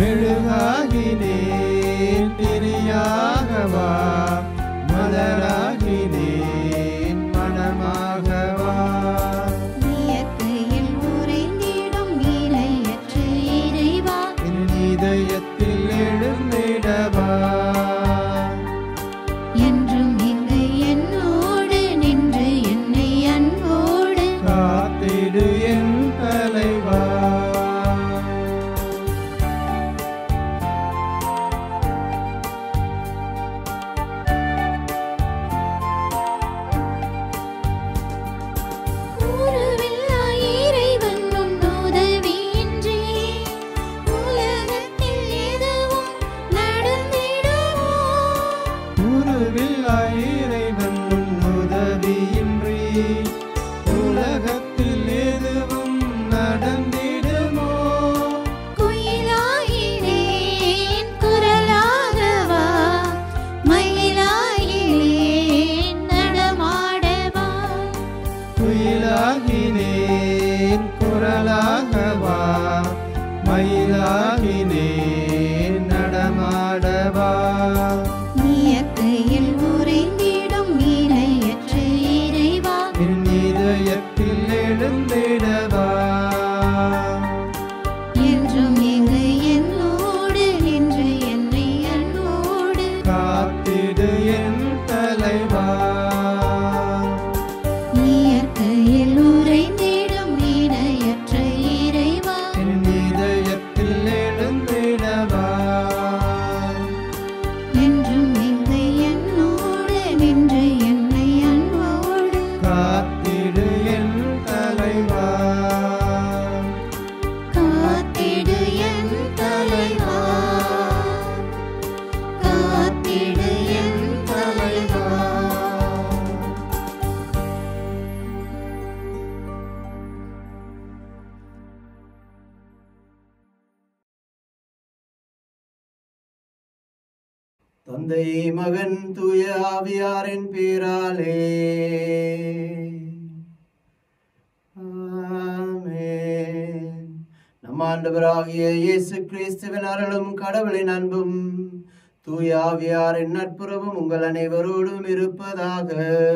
மெழுகாகினேன் திரியாகவா மலராகினேன் மனமாகவா இயற்கையில் உறைந்திடும் நிலையற்ற இறைவா என் இதயத்தில் எழுந்திடவா என்றும் இங்கு என்னோடு நின்று என்னை அன்போடு காத்திடு என் தலைவா உருவில்லா இறைவன் உன் உதவியின்றி உலகத்தில் எதுவும் நடந்திடுமோ உருவில்லா இறைவன் உன் உதவியின்றி உலகத்தில் எதுவும் நடந்திடுமோ குயிலாயினேன் குரலாகவா மயிலாயினேன் நடமாடவா குயிலாகினேன் குரலாகவா மயிலாகினேன் நடமாடவா இயற்கையில் உறைந்திடும் நிலையற்ற இறைவா என் இதயத்தில் எழுந்திடவா என்றும் எங்கு என்னோடு நின்று என்னை அன்போடு காத்திடு என் தலைவா இயற்கையில் உறைந்திடும் நிலையற்ற இறைவா என் இதயத்தில் எழுந்திடவா என்றும் எங்கு என்னோடு நின்று என்னை அன்போடு காத்திடு என் தலைவா காத்திடு என் தலைவா காத்திடு என் தலைவா தந்தை மகன் தூய ஆவியாரின் பேராலே ஆமென். நம் ஆண்டவராகிய இயேசு கிறிஸ்துவின் அருளும் கடவுளின் அன்பும் தூய ஆவியாரின் நட்புறவும் உங்கள் அனைவரோடும் இருப்பதாக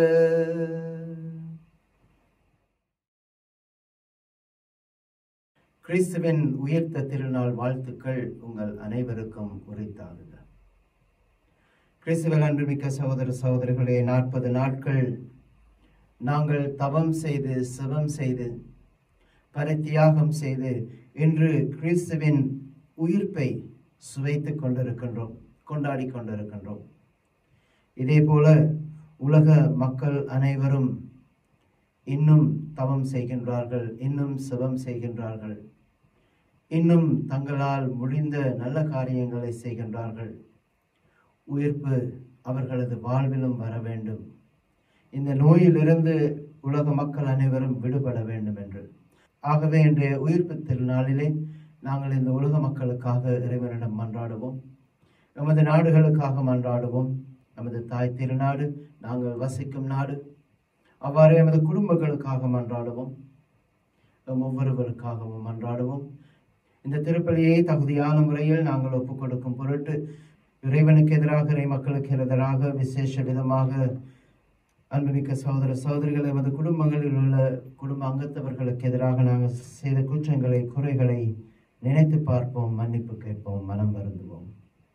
கிறிஸ்துவின் உயிர்த்த திருநாள் வாழ்த்துக்கள் உங்கள் அனைவருக்கும் உரித்தாகுக கிறிஸ்துவ அன்புமிக்க சகோதர சகோதரிகளே நாற்பது நாட்கள் நாங்கள் தவம் செய்து சிவம் செய்து பரித்தியாகம் செய்து இன்று கிறிஸ்துவின் உயிர்ப்பை சுவைத்துக் கொண்டிருக்கின்றோம் கொண்டாடி கொண்டிருக்கின்றோம் இதே போல உலக மக்கள் அனைவரும் இன்னும் தவம் செய்கின்றார்கள் இன்னும் சிவம் செய்கின்றார்கள் இன்னும் தங்களால் முடிந்த நல்ல காரியங்களை செய்கின்றார்கள் உயிர்ப்பு அவர்களது வாழ்விலும் வர வேண்டும் இந்த நோயிலிருந்து உலக மக்கள் அனைவரும் விடுபட வேண்டும் என்று ஆகவே இன்றைய உயிர்ப்பு திருநாளிலே நாங்கள் இந்த உலக மக்களுக்காக இறைவனிடம் மன்றாடுவோம் நமது நாடுகளுக்காக மன்றாடுவோம் நமது தாய் திருநாடு நாங்கள் வசிக்கும் நாடு அவ்வாறு எமது குடும்பங்களுக்காக மன்றாடுவோம் நம் ஒவ்வொருவருக்காகவும் மன்றாடுவோம் இந்த திருப்பலியை தகுதியான முறையில் நாங்கள் ஒப்புக் கொடுக்கும் பொருட்டு இறைவனுக்கு எதிராக இறை மக்களுக்கு எதிராக விசேஷ விதமாக அன்புமிக்க சகோதர சகோதரிகள் எமது குடும்பங்களில் உள்ள குடும்ப அங்கத்தவர்களுக்கு எதிராக நாங்கள் செய்த குற்றங்களை குறைகளை நினைத்து பார்ப்போம் மன்னிப்பு கேட்போம் மனம் வருந்துவோம்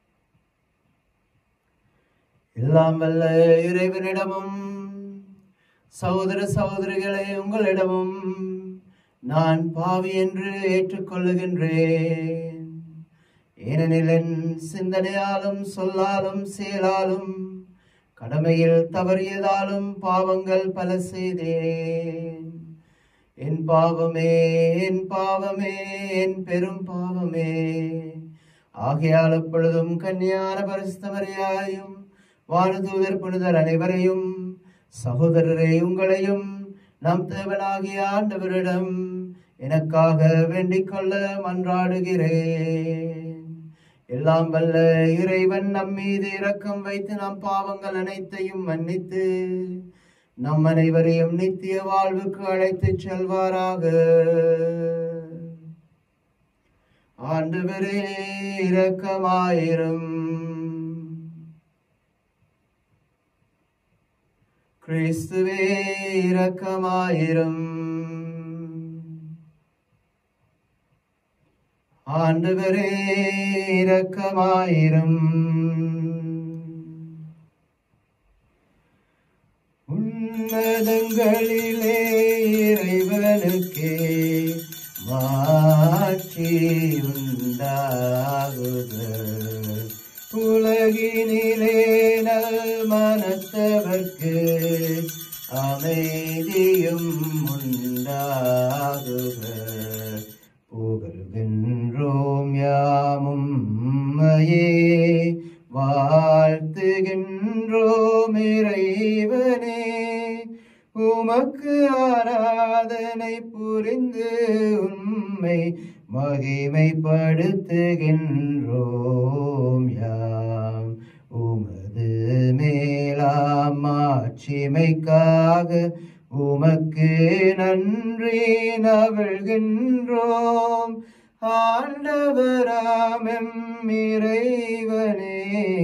எல்லாம் வல்ல இறைவனிடமும் சகோதர சகோதரிகளே உங்களிடமும் நான் பாவி என்று ஏற்றுக்கொள்ளுகின்றேன் ஏனெனில் என் சிந்தனையாலும் சொல்லாலும் செயலாலும் கடமையில் தவறியதாலும் பாவங்கள் பல செய்தேன் என் பாவமே என் பாவமே என் பெரும் பாவமே ஆகையால் எப்பொழுதும் கன்னியான பரிசுத்தமரையாயும் வானதூதர் புனிதர் அனைவரையும் சகோதரரே உங்களையும் நம் தேவனாகிய ஆண்டவரிடம் எனக்காக வேண்டிக் கொள்ள மன்றாடுகிறேன் எல்லாம் வல்ல இறைவன் நம் மீது இரக்கம் வைத்து நம் பாவங்கள் அனைத்தையும் மன்னித்து நம் அனைவரையும் நித்திய வாழ்வுக்கு அழைத்துச் செல்வாராக ஆண்டவரே இரக்கமாயிரும் கிறிஸ்துவே இரக்கமாயிரும் ஆண்டவரே இரக்கமாயிரும் உன்னதங்களிலே இறைவனுக்கே மாட்சி உண்டாகுக உலகினிலே நல் மனத்தவர்க்கு அமைதியும் உண்டாகுக புகழ்கின்றோம் யாமும் உம்மையே வாழ்த்துகின்றோம் இறைவனே உமக்கு ஆராதனை புரிந்து உம்மை மகிமைப்படுத்துகின்றோம் யாம் உமது மேலாம் ஆட்சிமைக்காக உமக்கு நன்றி நவழ்கின்றோம் ஆண்டவராமெம் இறைவனே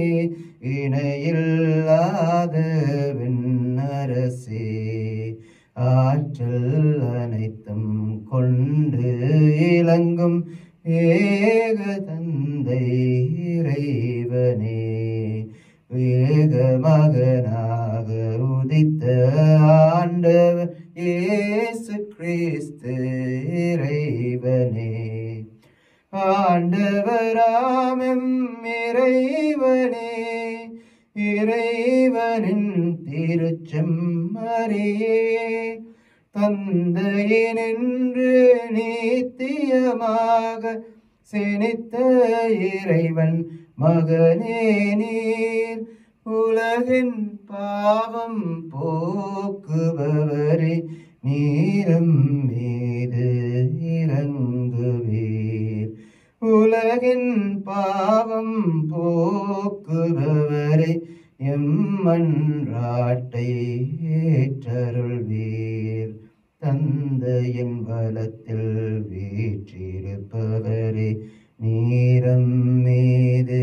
இணையில்லாத விண்ணரசே ஆற்றல் அனைத்தும் கொண்டு இலங்கும் ஏக தந்தை இறைவனே ஏக மகனாக உதித்த ஆண்டவர் இயேசு கிறிஸ்து இறைவனே ஆண்டவராமெம் இறைவனே இறைவனின் திருச்செம்மறியே தந்தையினின்று நீத்தியமாக சினித்த இறைவன் மகனே நீர் உலகின் பாவம் போக்குபவரே நீரம் மீது இறங்குவீர் உலகின் பாவம் போக்குபவரை எம்மன்றாட்டை ஏற்றருள்வீர் தந்தையின் பலத்தில் வீற்றிருப்பவரே நீரம் மீது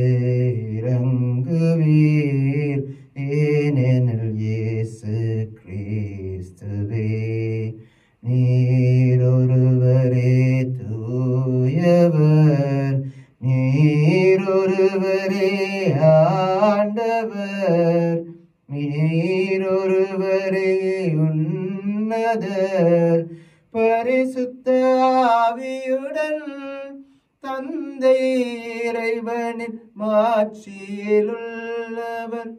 இறங்குவீர் ஏனெனில் இயேசு கிறிஸ்துவே நீரொருவரே தூயவர் நீரொருவரே ஆண்டவர் நீரொருவரே உன்னதர் பரிசுத்த ஆவியுடன் தந்தை இறைவனின் மாட்சியிலுள்ளவர்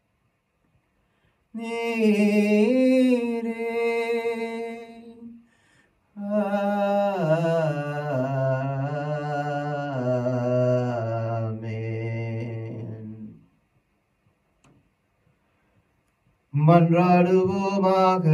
நீரே ஆமென். மன்றாடுவோமாக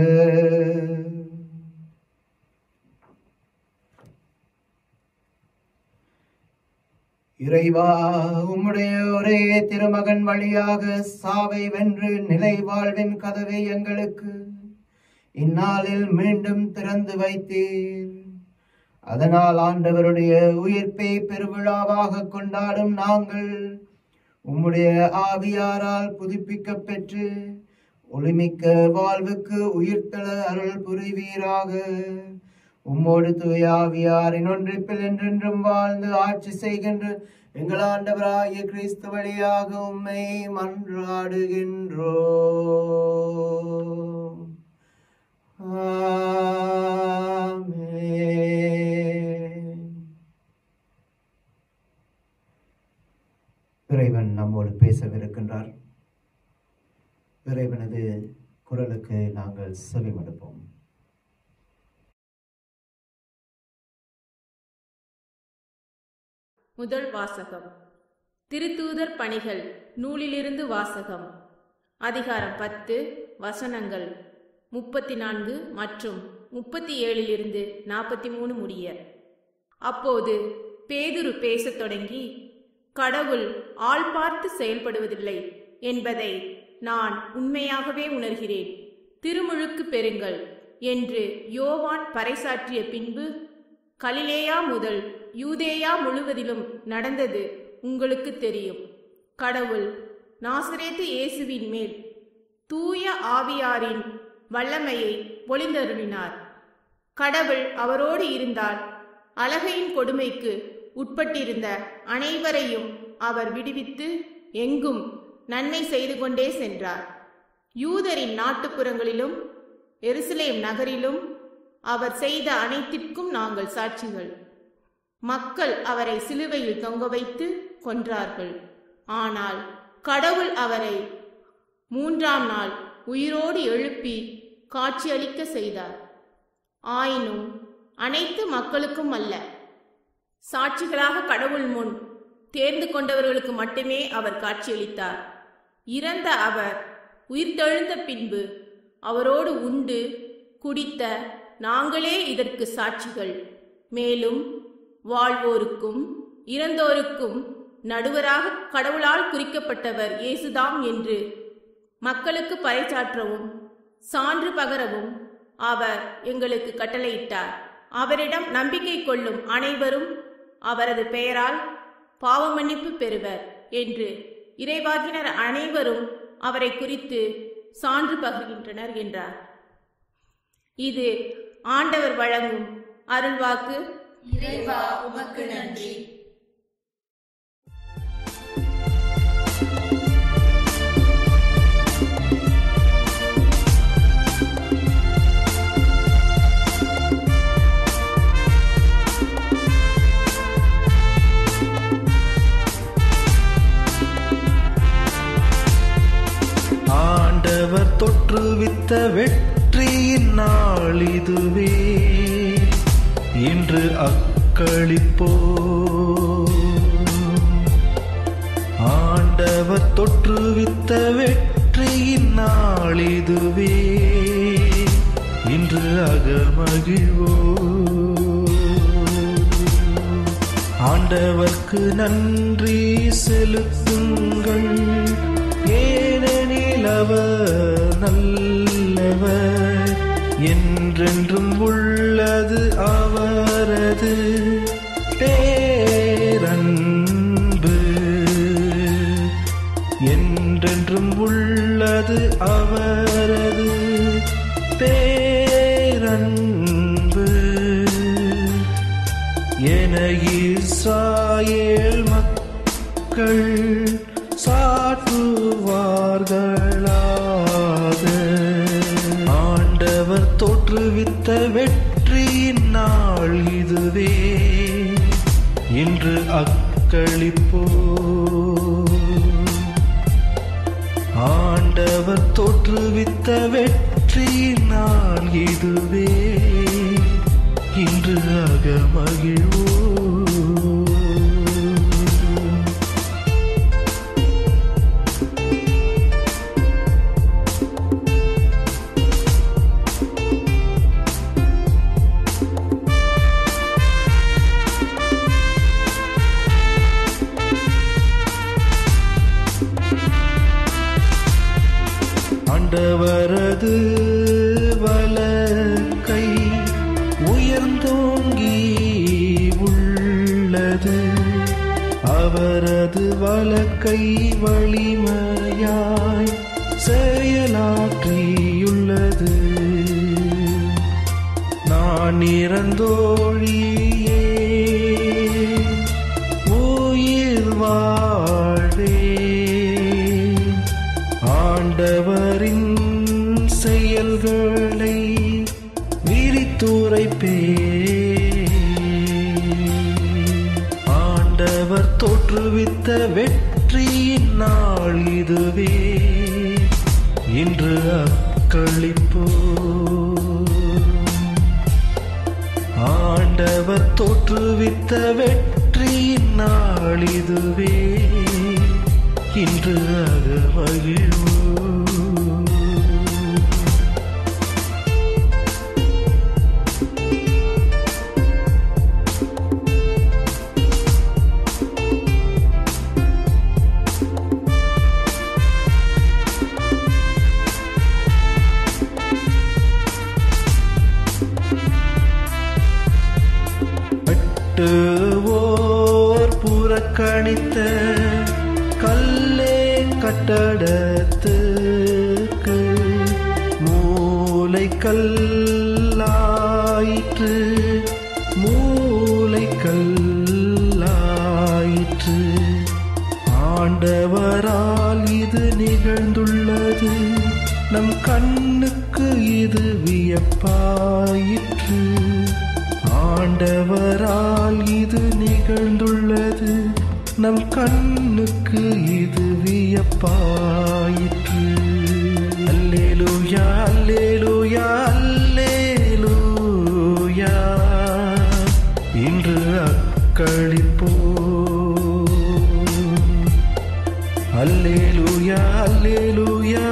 இறைவா உம்முடைய ஒரே திருமகன் வழியாக சாவை வென்று நிலை வாழ்வின் கதவை எங்களுக்கு இந்நாளில் மீண்டும் திறந்து வைத்தீர் அதனால் ஆண்டவருடைய உயிர்ப்பை பெருவிழாவாக கொண்டாடும் நாங்கள் உம்முடைய ஆவியாரால் புதுப்பிக்கப் பெற்று ஒளிமிக்க வாழ்வுக்கு உயிர்த்தள அருள் புரிவீராக உம்மோடு தூய ஆவியாரின் ஒன்றிப்பில் என்றென்றும் வாழ்ந்து ஆட்சி செய்கின்ற எங்கள் ஆண்டவராகிய கிறிஸ்து வழியாக உம்மை மன்றாடுகின்றோம் ஆமென். இறைவன் நம்மோடு பேசவிருக்கின்றார் இறைவனது குரலுக்கு நாங்கள் செவிமடுப்போம் முதல் வாசகம் திருத்தூதர் பணிகள் நூலிலிருந்து வாசகம் அதிகாரம் பத்து வசனங்கள் முப்பத்தி நான்கு மற்றும் முப்பத்தி ஏழிலிருந்து நாற்பத்தி மூணு முடிய அப்போது பேதுரு பேசத் தொடங்கி கடவுள் ஆள் பார்த்து செயல்படுவதில்லை என்பதை நான் உண்மையாகவே உணர்கிறேன் திருமுழுக்கு பெறுங்கள் என்று யோவான் பறைசாற்றிய பின்பு கலிலேயா முதல் யூதேயா முழுவதிலும் நடந்தது உங்களுக்கு தெரியும் கடவுள் நாசரேத்து இயேசுவின் மேல் தூய ஆவியாரின் வல்லமையை பொழிந்தருளினார் கடவுள் அவரோடு இருந்தால் அழகையின் கொடுமைக்கு உட்பட்டிருந்த அனைவரையும் அவர் விடுவித்து எங்கும் நன்மை செய்து கொண்டே சென்றார் யூதரின் நாட்டுப்புறங்களிலும் எருசலேம் நகரிலும் அவர் செய்த அனைத்திற்கும் நாங்கள் சாட்சிகள் மக்கள் அவரை சிலுவையில் தொங்க வைத்து கொன்றார்கள் ஆனால் கடவுள் அவரை மூன்றாம் நாள் உயிரோடு எழுப்பி காட்சியளிக்க செய்தார் ஆயினும் அனைத்து மக்களுக்கும் அல்ல சாட்சிகளாக கடவுள் முன் தேர்ந்து கொண்டவர்களுக்கு மட்டுமே அவர் காட்சியளித்தார் இறந்த அவர் உயிர்த்தெழுந்த பின்பு அவரோடு உண்டு குடித்த நாங்களே இதற்கு சாட்சிகள் மேலும் வாழ்வோருக்கும் இறந்தோருக்கும் நடுவராக கடவுளால் குறிக்கப்பட்டவர் இயேசுதாம் என்று மக்களுக்கு பறைசாற்றவும் சான்று பகரவும் அவர் எங்களுக்கு கட்டளையிட்டார் அவரிடம் நம்பிக்கை கொள்ளும் அனைவரும் அவரது பெயரால் பாவ மன்னிப்பு பெறுவர் என்று இறைவாக்கினர் அனைவரும் அவரை குறித்து சான்று பகிர்கின்றனர் என்றார் இது ஆண்டவர் வழங்கும் அருள்வாக்கு இறைவா உமக்கு நன்றி ஆண்டவர் தொற்றுவித்த வெற்றியின் நாள் இதுவே இன்று அக்களிப்போ ஆண்டவர் தொற்றுவித்த வெற்றியின் நாள் இதுவே இன்று அகமகிழ்வோ ஆண்டவர்க்கு நன்றி செலுத்துங்கள் ஏனெனில் அவர் நல்லவர் என்றென்றும் உள்ளது அவரது பேரன்பு என்றென்றும் உள்ளது அவரது பேரன்பு என இஸ்ராயேல் மக்கள் சாற்றுவார்களாக ஆண்டவர் தோற்றுவித்த வெற்றியின் நாள் இதுவே இன்று அக்களிப்போ ஆண்டவர் தோற்றுவித்த வெற்றியின் நாள் இதுவே இன்று அகமகிழ்வோ ஆண்டவரது வலக்கை உயர்ந்தோங்கி உள்ளது அவரது வலக்கை வலிமையாய் செயலாற்றியுள்ளது நான் இறந்தோழியே உயிர் வாழ்வே ஆண்டவரின் செயல்களை விரித்துரைப்பே ஆண்டவர் தோற்றுவித்த வெற்றியின் நாள் இதுவே இன்று அக்களிப்போ ஆண்டவர் தோற்றுவித்த வெற்றியின் நாள் இதுவே இன்று அகமகிழ்வோ பட்டு புறக்கணித்த கல்லே கட்டடத்துக்கு மூளை கல்லாயிற்று மூளை கல்லாயிற்று ஆண்டவரால் இது நிகழ்ந்துள்ளது நம் கண்ணுக்கு இது வியப்பாயிற்று ஆண்டவரால் இது நிகழ்ந்துள்ளது நம் கண்ணுக்கு இது வியப்பாயிற்று அல்லேலூயா அல்லேலூயா அல்லேலூயா இன்று அக்களிப்போ அல்லேலூயா அல்லேலூயா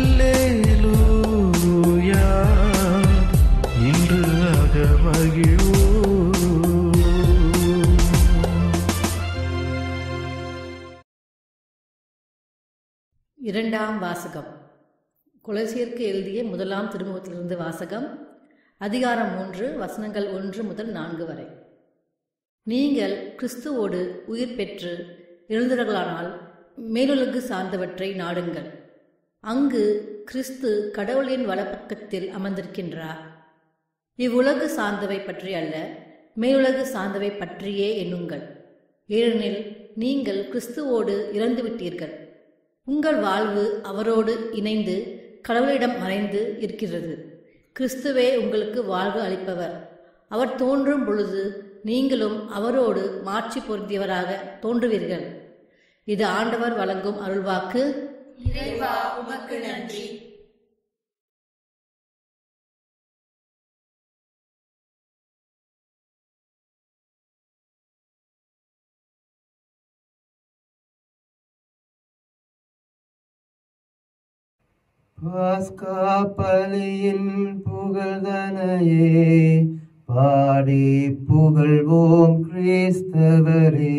அல்லேலூயா இன்று அகமகிழ்வோ இரண்டாம் வாசகம் குலசியருக்கு எழுதிய முதலாம் திருமுகத்திலிருந்து வாசகம் அதிகாரம் மூன்று வசனங்கள் ஒன்று முதல் நான்கு வரை நீங்கள் கிறிஸ்துவோடு உயிர் பெற்று எழுந்தவர்களானால் மேலுலகு சார்ந்தவற்றை நாடுங்கள் அங்கு கிறிஸ்து கடவுளின் வலப்பக்கத்தில் அமர்ந்திருக்கின்றார் இவ்வுலகு சார்ந்தவை பற்றி அல்ல மேலுலகு சார்ந்தவை பற்றியே எண்ணுங்கள் ஏனெனில் நீங்கள் கிறிஸ்துவோடு இறந்துவிட்டீர்கள் உங்கள் வாழ்வு அவரோடு இணைந்து கடவுளிடம் மறைந்து இருக்கிறது கிறிஸ்துவே உங்களுக்கு வாழ்வு அளிப்பவர் அவர் தோன்றும் பொழுது நீங்களும் அவரோடு மாட்சி பொருந்தியவராக தோன்றுவீர்கள் இது ஆண்டவர் வழங்கும் அருள்வாக்கு இறைவா உமக்கு நன்றி பாஸ்கா பலியின் புகழ்தனையே பாடி புகழ்வோம் கிறிஸ்தவரே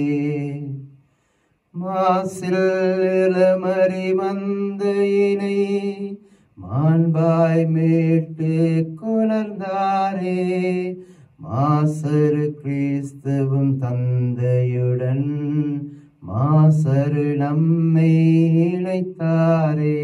மாசில் இளமறி மந்தையினை மாண்பாய் மீட்டு கொணர்ந்தாரே மாசரு கிறிஸ்துவும் தந்தையுடன் மாசரு நம்மை இணைத்தாரே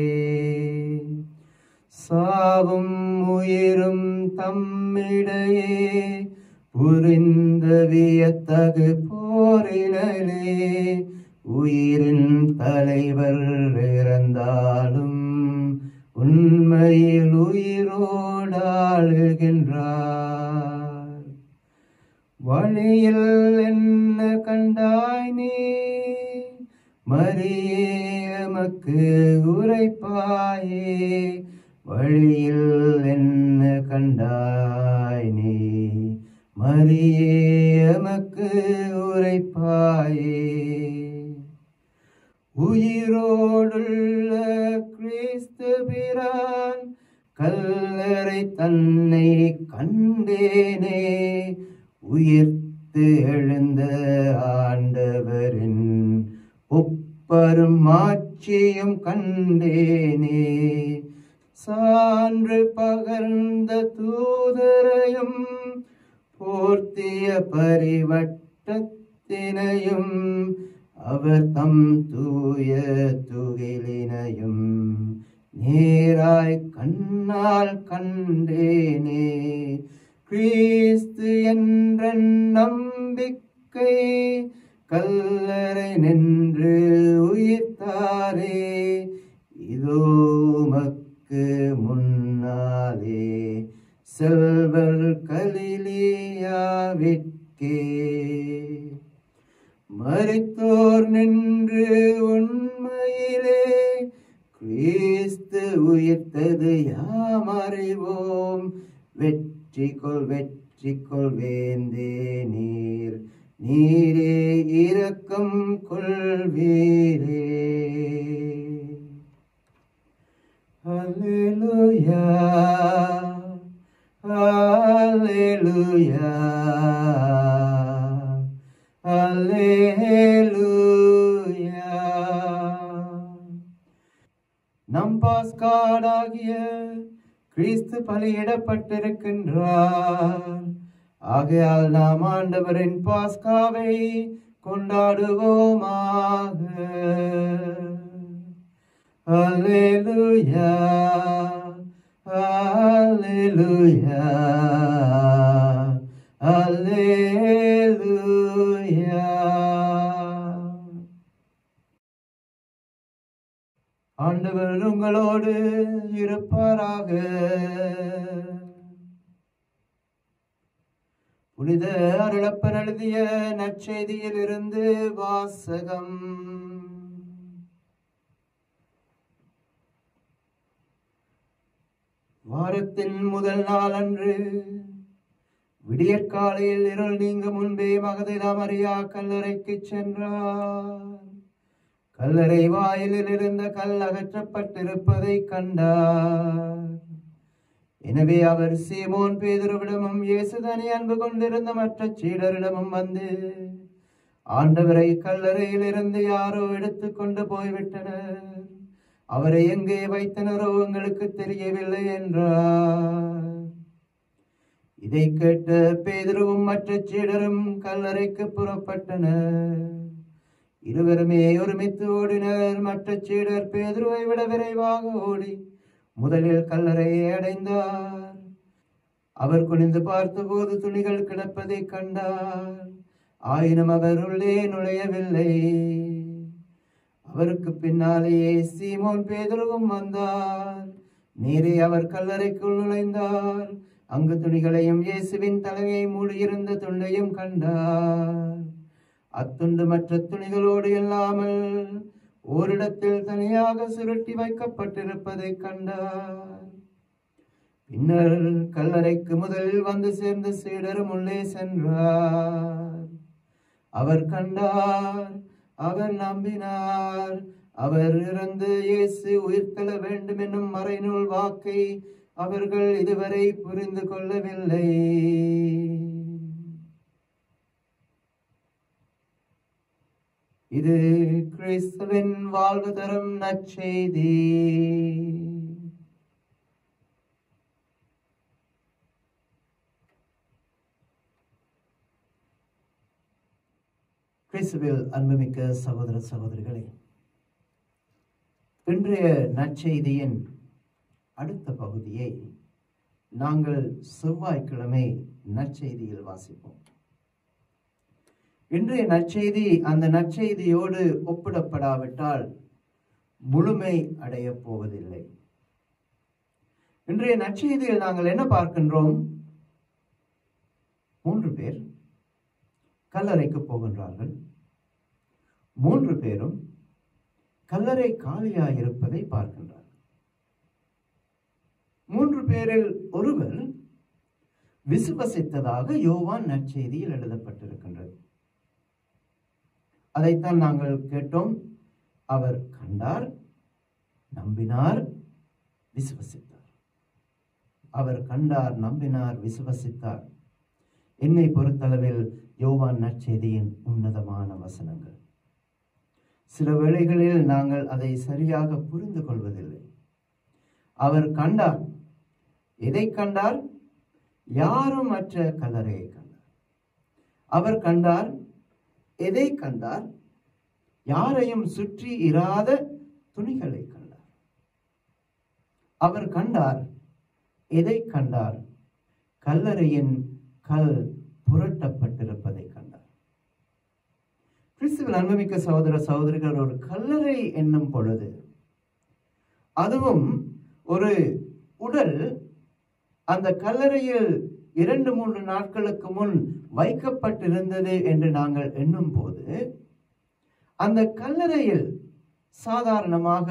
சாவும் உயிரும் தம்மிடையே புரிந்த வியத்தகு போரினலே உயிரின் தலைவர் இறந்தாலும் உண்மையில் உயிரோடாளுகின்றார் வழியில் என்ன கண்டாய் நீ மரியே எமக்கு உரைப்பாயே வழியில் என்ன கண்டாய் நீ மரியே எமக்கு உரைப்பாயே உயிரோடுள்ள கிறிஸ்து பிரான் கல்லறை தன்னை கண்டேனே உயிர்த்து எழுந்த ஆண்டவரின் ஒப்பரும் மாட்சியும் கண்டேனே சான்று பகர்ந்த தூதரையும் போர்த்திய பரிவட்டத்தினையும் அவர் தம் தூய துகிலினையும் நேராய் கண்ணால் கண்டேனே கிறிஸ்து என்ற நம்பிக்கை கல்லறை நின்று உயிர்த்தாரே இதோ மக்கு முன்னாலே செல்வர் கலிலியாவிற்கே மறித்தோர் நின்று உண்மையிலே கிறிஸ்து உயிர்த்தது யாம் அறிவோம் வெற்றி கொள் வெற்றி கொள் வேந்தே நீர் நீரே இரக்கம் கொள்வீரே Hallelujah. Hallelujah. Hallelujah. நம் பாஸ்காடாகிய கிறிஸ்து பலியிடப்பட்டிருக்கின்றார் ஆகையால் நாம் ஆண்டவரின் பாஸ்காவை கொண்டாடுவோமாக அல்லேலூயா அல்லேலூயா அல்லேலூயா ஆண்டவர் உங்களோடு இருப்பாராக புனித அருளப்பன் எழுதிய நற்செய்தியில் இருந்து வாசகம் வாரத்தின் முதல் நாள் அன்று விடியற்காலையில் இருள் நீங்க முன்பே மகதிலா மரியா கல்லறைக்கு சென்றார் கல்லறை வாயிலில் இருந்த கல் அகற்றப்பட்டிருப்பதை கண்டார் எனவே அவர் சீமோன் பேதுருவிடமும் இயேசுதனி அன்பு கொண்டிருந்த மற்ற சீடரிடமும் வந்து ஆண்டவரை கல்லறையில் இருந்து யாரோ எடுத்துக்கொண்டு போய்விட்டனர் அவரை எங்கே வைத்தனரோ எங்களுக்கு தெரியவில்லை என்றார் இதை கேட்ட பேதுருவும் மற்ற சீடரும் கல்லறைக்கு புறப்பட்டனர் இருவருமே ஒருமித்து ஓடினர் மற்ற சீடர் பேதுருவை விட விரைவாக ஓடி முதலில் கல்லறையை அடைந்தார் அவர் குனிந்து பார்த்தபோது துணிகள் கிடப்பதை கண்டார் ஆயினும் அவர் உள்ளே நுழையவில்லை அவருக்கு பின்னாலேயே சீமோன் பேதுருவும் வந்தார் நேரே அவர் கல்லறைக்குள் நுழைந்தார் அங்கு துணிகளையும் இயேசுவின் தலையை மூடியிருந்த துண்டையும் கண்டார் அத்துண்டு மற்ற துணிகளோடு இல்லாமல் ஓரிடத்தில் தனியாக சுருட்டி வைக்கப்பட்டிருப்பதை கண்டார் பின்னர் கல்லறைக்கு முதலில் வந்து சேர்ந்த சீடரும் உள்ளே சென்றார் அவர் கண்டார் அவர் நம்பினார் அவர் இறந்து இயேசு உயிர்த்தெழ வேண்டும் என்னும் மறைநூல் வாக்கை அவர்கள் இதுவரை புரிந்து கொள்ளவில்லை இது கிறிஸ்துவின் வாழ்வு தரும் நற்செய்தி கிறிஸ்துவில் அன்புமிக்க சகோதர சகோதரிகளே இன்றைய நற்செய்தியின் அடுத்த பகுதியை நாங்கள் செவ்வாய்க்கிழமை நற்செய்தியில் வாசிப்போம் இன்றைய நற்செய்தி அந்த நற்செய்தியோடு ஒப்பிடப்படாவிட்டால் முழுமை அடையப் போவதில்லை இன்றைய நற்செய்தியில் நாங்கள் என்ன பார்க்கின்றோம் மூன்று பேர் கல்லறைக்கு போகின்றார்கள் மூன்று பேரும் கல்லறை காலியாயிருப்பதை பார்க்கின்றார்கள் மூன்று பேரில் ஒருவர் விசுவசித்ததாக யோவான் நற்செய்தியில் எழுதப்பட்டிருக்கின்றது அதைத்தான் நாங்கள் கேட்டோம் அவர் கண்டார் நம்பினார் விசுவசித்தார் அவர் கண்டார் நம்பினார் விசுவசித்தார் என்னை பொறுத்தளவில் யோவான் நற்செய்தியின் உன்னதமான வசனங்கள் சில வேளைகளில் நாங்கள் அதை சரியாக புரிந்து கொள்வதில்லை அவர் கண்டார் எதை கண்டார் யாரும் மற்ற கல்லறையை கண்டார் அவர் கண்டார் எதை கண்டார் யாரையும் சுற்றி இராத துணிகளை கண்டார் அவர் கண்டார் எதை கண்டார் கல்லறையின் கல் புரட்டப்பட்டிருப்பதை கண்டார் கிறிஸ்துவில் அன்புமிக்க சகோதர சகோதரிகள் ஒரு கல்லறை என்னும் பொழுது அதுவும் ஒரு உடல் அந்த கல்லறையில் இரண்டு மூன்று நாட்களுக்கு முன் வைக்கப்பட்டிருந்தது என்று நாங்கள் எண்ணும் போது அந்த கல்லறையில் சாதாரணமாக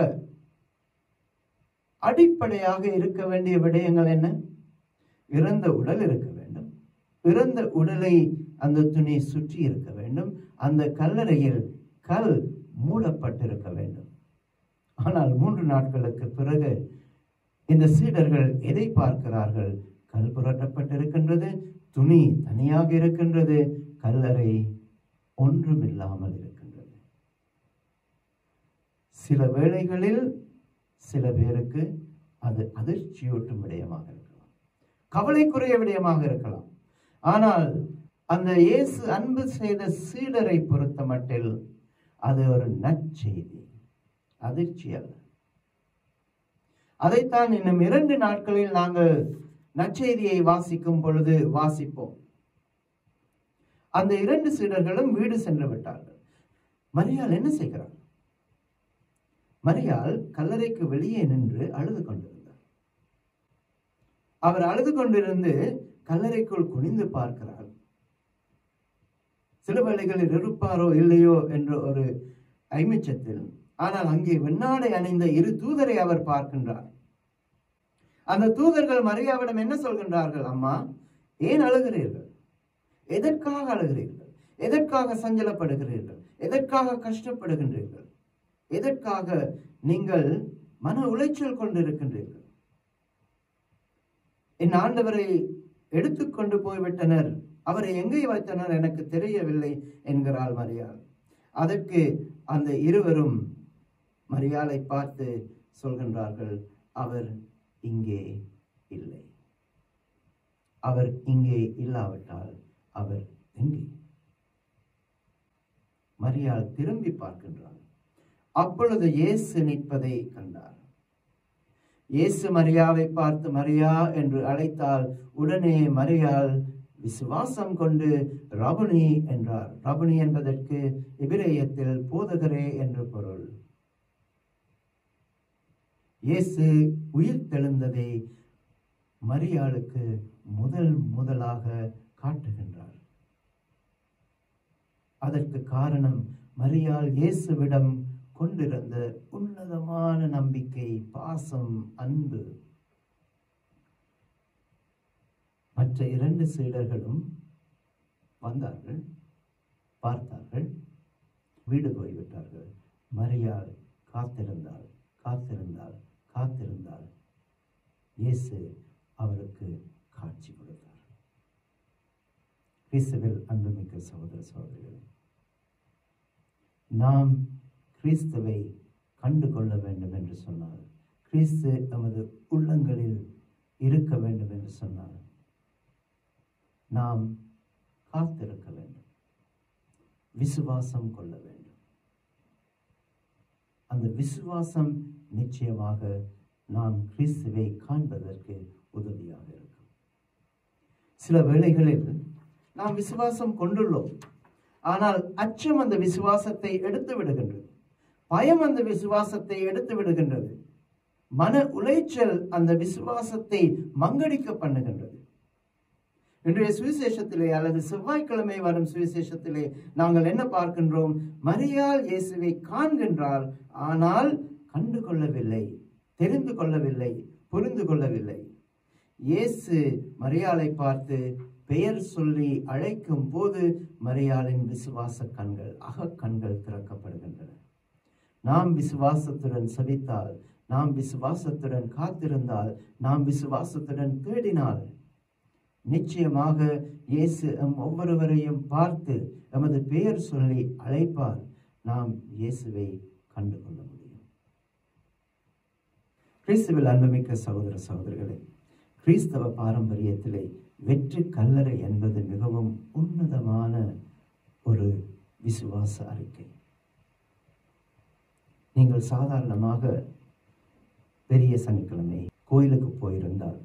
அடிப்படையாக இருக்க வேண்டிய விடயங்கள் என்ன இறந்த உடல் இருக்க வேண்டும் இறந்த உடலை அந்த துணி சுற்றி இருக்க வேண்டும் அந்த கல்லறையில் கல் மூடப்பட்டிருக்க வேண்டும் ஆனால் மூன்று நாட்களுக்கு பிறகு இந்த சீடர்கள் எதை பார்க்கிறார்கள் கல் புரட்டப்பட்டிருக்கின்றது துணி தனியாக இருக்கின்றது கல்லறை ஒன்றுமில்லாமல் இருக்கின்றது சில வேளைகளில் சில பேருக்கு அது அதிர்ச்சியூட்டும் விடயமாக இருக்கலாம் கவலைக்குரிய விடயமாக இருக்கலாம் ஆனால் அந்த இயேசு அன்பு செய்த சீடரை பொறுத்த மட்டில் அது ஒரு நற்செய்தி அதிர்ச்சி அல்ல அதைத்தான் இன்னும் இரண்டு நாட்களில் நாங்கள் நற்செய்தியை வாசிக்கும் பொழுது வாசிப்போம் அந்த இரண்டு சீடர்களும் வீடு சென்று விட்டார்கள் மரியாள் என்ன செய்கிறார் மரியாள் கல்லறைக்கு வெளியே நின்று அழுது கொண்டிருந்தார் அவர் அழுது கொண்டிருந்து கல்லறைக்குள் குனிந்து பார்க்கிறார் சில வேளைகளில் இருப்பாரோ இல்லையோ என்ற ஒரு ஐமிச்சத்தில் ஆனால் அங்கே வெண்ணாடை அணிந்த இரு தூதரை அவர் பார்க்கின்றார் அந்த தூதர்கள் மரியாவிடம் என்ன சொல்கின்றார்கள் அம்மா ஏன் அழுகிறீர்கள் எதற்காக அழுகிறீர்கள் எதற்காக சஞ்சலப்படுகிறீர்கள் எதற்காக கஷ்டப்படுகின்றீர்கள் எதற்காக நீங்கள் மன உளைச்சல் கொண்டிருக்கின்றீர்கள் என் ஆண்டவரை எடுத்துக்கொண்டு போய்விட்டனர் அவரை எங்கே வைத்தனர் எனக்கு தெரியவில்லை என்கிறாள் மரியாள் அதற்கு அந்த இருவரும் மரியாளை பார்த்து சொல்கின்றார்கள் அவர் இங்கே இல்லை அவர் இங்கே இல்லாவிட்டால் அவர் எங்கே மரியாள் திரும்பி பார்க்கின்றார் அப்பொழுது இயேசு நிற்பதை கண்டார் இயேசு மரியாவை பார்த்து மரியா என்று அழைத்தால் உடனே மரியாள் விசுவாசம் கொண்டு ரபுனி என்றார் ரபுனி என்பதற்கு எபிரேயத்தில் போதகரே என்று பொருள் இயேசு உயிர் தெழுந்ததை மரியாளுக்கு முதல் முதலாக காட்டுகின்றார் அதற்கு காரணம் மரியாள் இயேசுவிடம் கொண்டிருந்த உன்னதமான நம்பிக்கை பாசம் அன்பு மற்ற இரண்டு சீடர்களும் வந்தார்கள் பார்த்தார்கள் வீடு போய்விட்டார்கள் மரியாள் காத்திருந்தாள் காத்திருந்தாள் காத்திருந்தாள் இயேசு அவருக்கு காட்சி கொடுத்தார் கிறிஸ்துவில் அன்புமிக்க சகோதர சகோதரிகளே நாம் கிறிஸ்துவை கண்டு கொள்ள வேண்டும் என்று சொன்னார் கிறிஸ்து நமது உள்ளங்களில் இருக்க வேண்டும் என்று சொன்னார் நாம் காத்திருக்க வேண்டும் விசுவாசம் கொள்ள வேண்டும் அந்த விசுவாசம் நிச்சயமாக நாம் கிறிஸ்துவை காண்பதற்கு உதவியாக இருக்கும் சில வேளைகளில் நாம் விசுவாசம் கொண்டுள்ளோம் ஆனால் அச்சம் அந்த விசுவாசத்தை எடுத்து விடுகின்றது பயம் அந்த விசுவாசத்தை எடுத்து விடுகின்றது மன உளைச்சல் அந்த விசுவாசத்தை மங்கடிக்க பண்ணுகின்றது இன்றைய சுவிசேஷத்திலே அல்லது செவ்வாய்க்கிழமை வரும் சுவிசேஷத்திலே நாங்கள் என்ன பார்க்கின்றோம் மரியாள் இயேசுவை காண்கின்றாள் ஆனால் கண்டு கொள்ளவில்லை தெரிந்து கொள்ளவில்லை புரிந்து கொள்ளவில்லை இயேசு மரியாளை பார்த்து பெயர் சொல்லி அழைக்கும் போது மரியாளின் விசுவாச கண்கள் அகக்கண்கள் திறக்கப்படுகின்றன நாம் விசுவாசத்துடன் செபித்தால் நாம் விசுவாசத்துடன் காத்திருந்தால் நாம் விசுவாசத்துடன் தேடினால் நிச்சயமாக இயேசு எம் ஒவ்வொருவரையும் பார்த்து எமது பெயர் சொல்லி அழைப்பார் நாம் இயேசுவை கண்டு கொள்ள முடியும் கிறிஸ்துவில் அன்புமிக்க சகோதர சகோதரிகளே கிறிஸ்தவ பாரம்பரியத்திலே வெற்றி கல்லறை என்பது மிகவும் உன்னதமான ஒரு விசுவாச அறிக்கை நீங்கள் சாதாரணமாக பெரிய சனிக்கிழமை கோயிலுக்கு போயிருந்தால்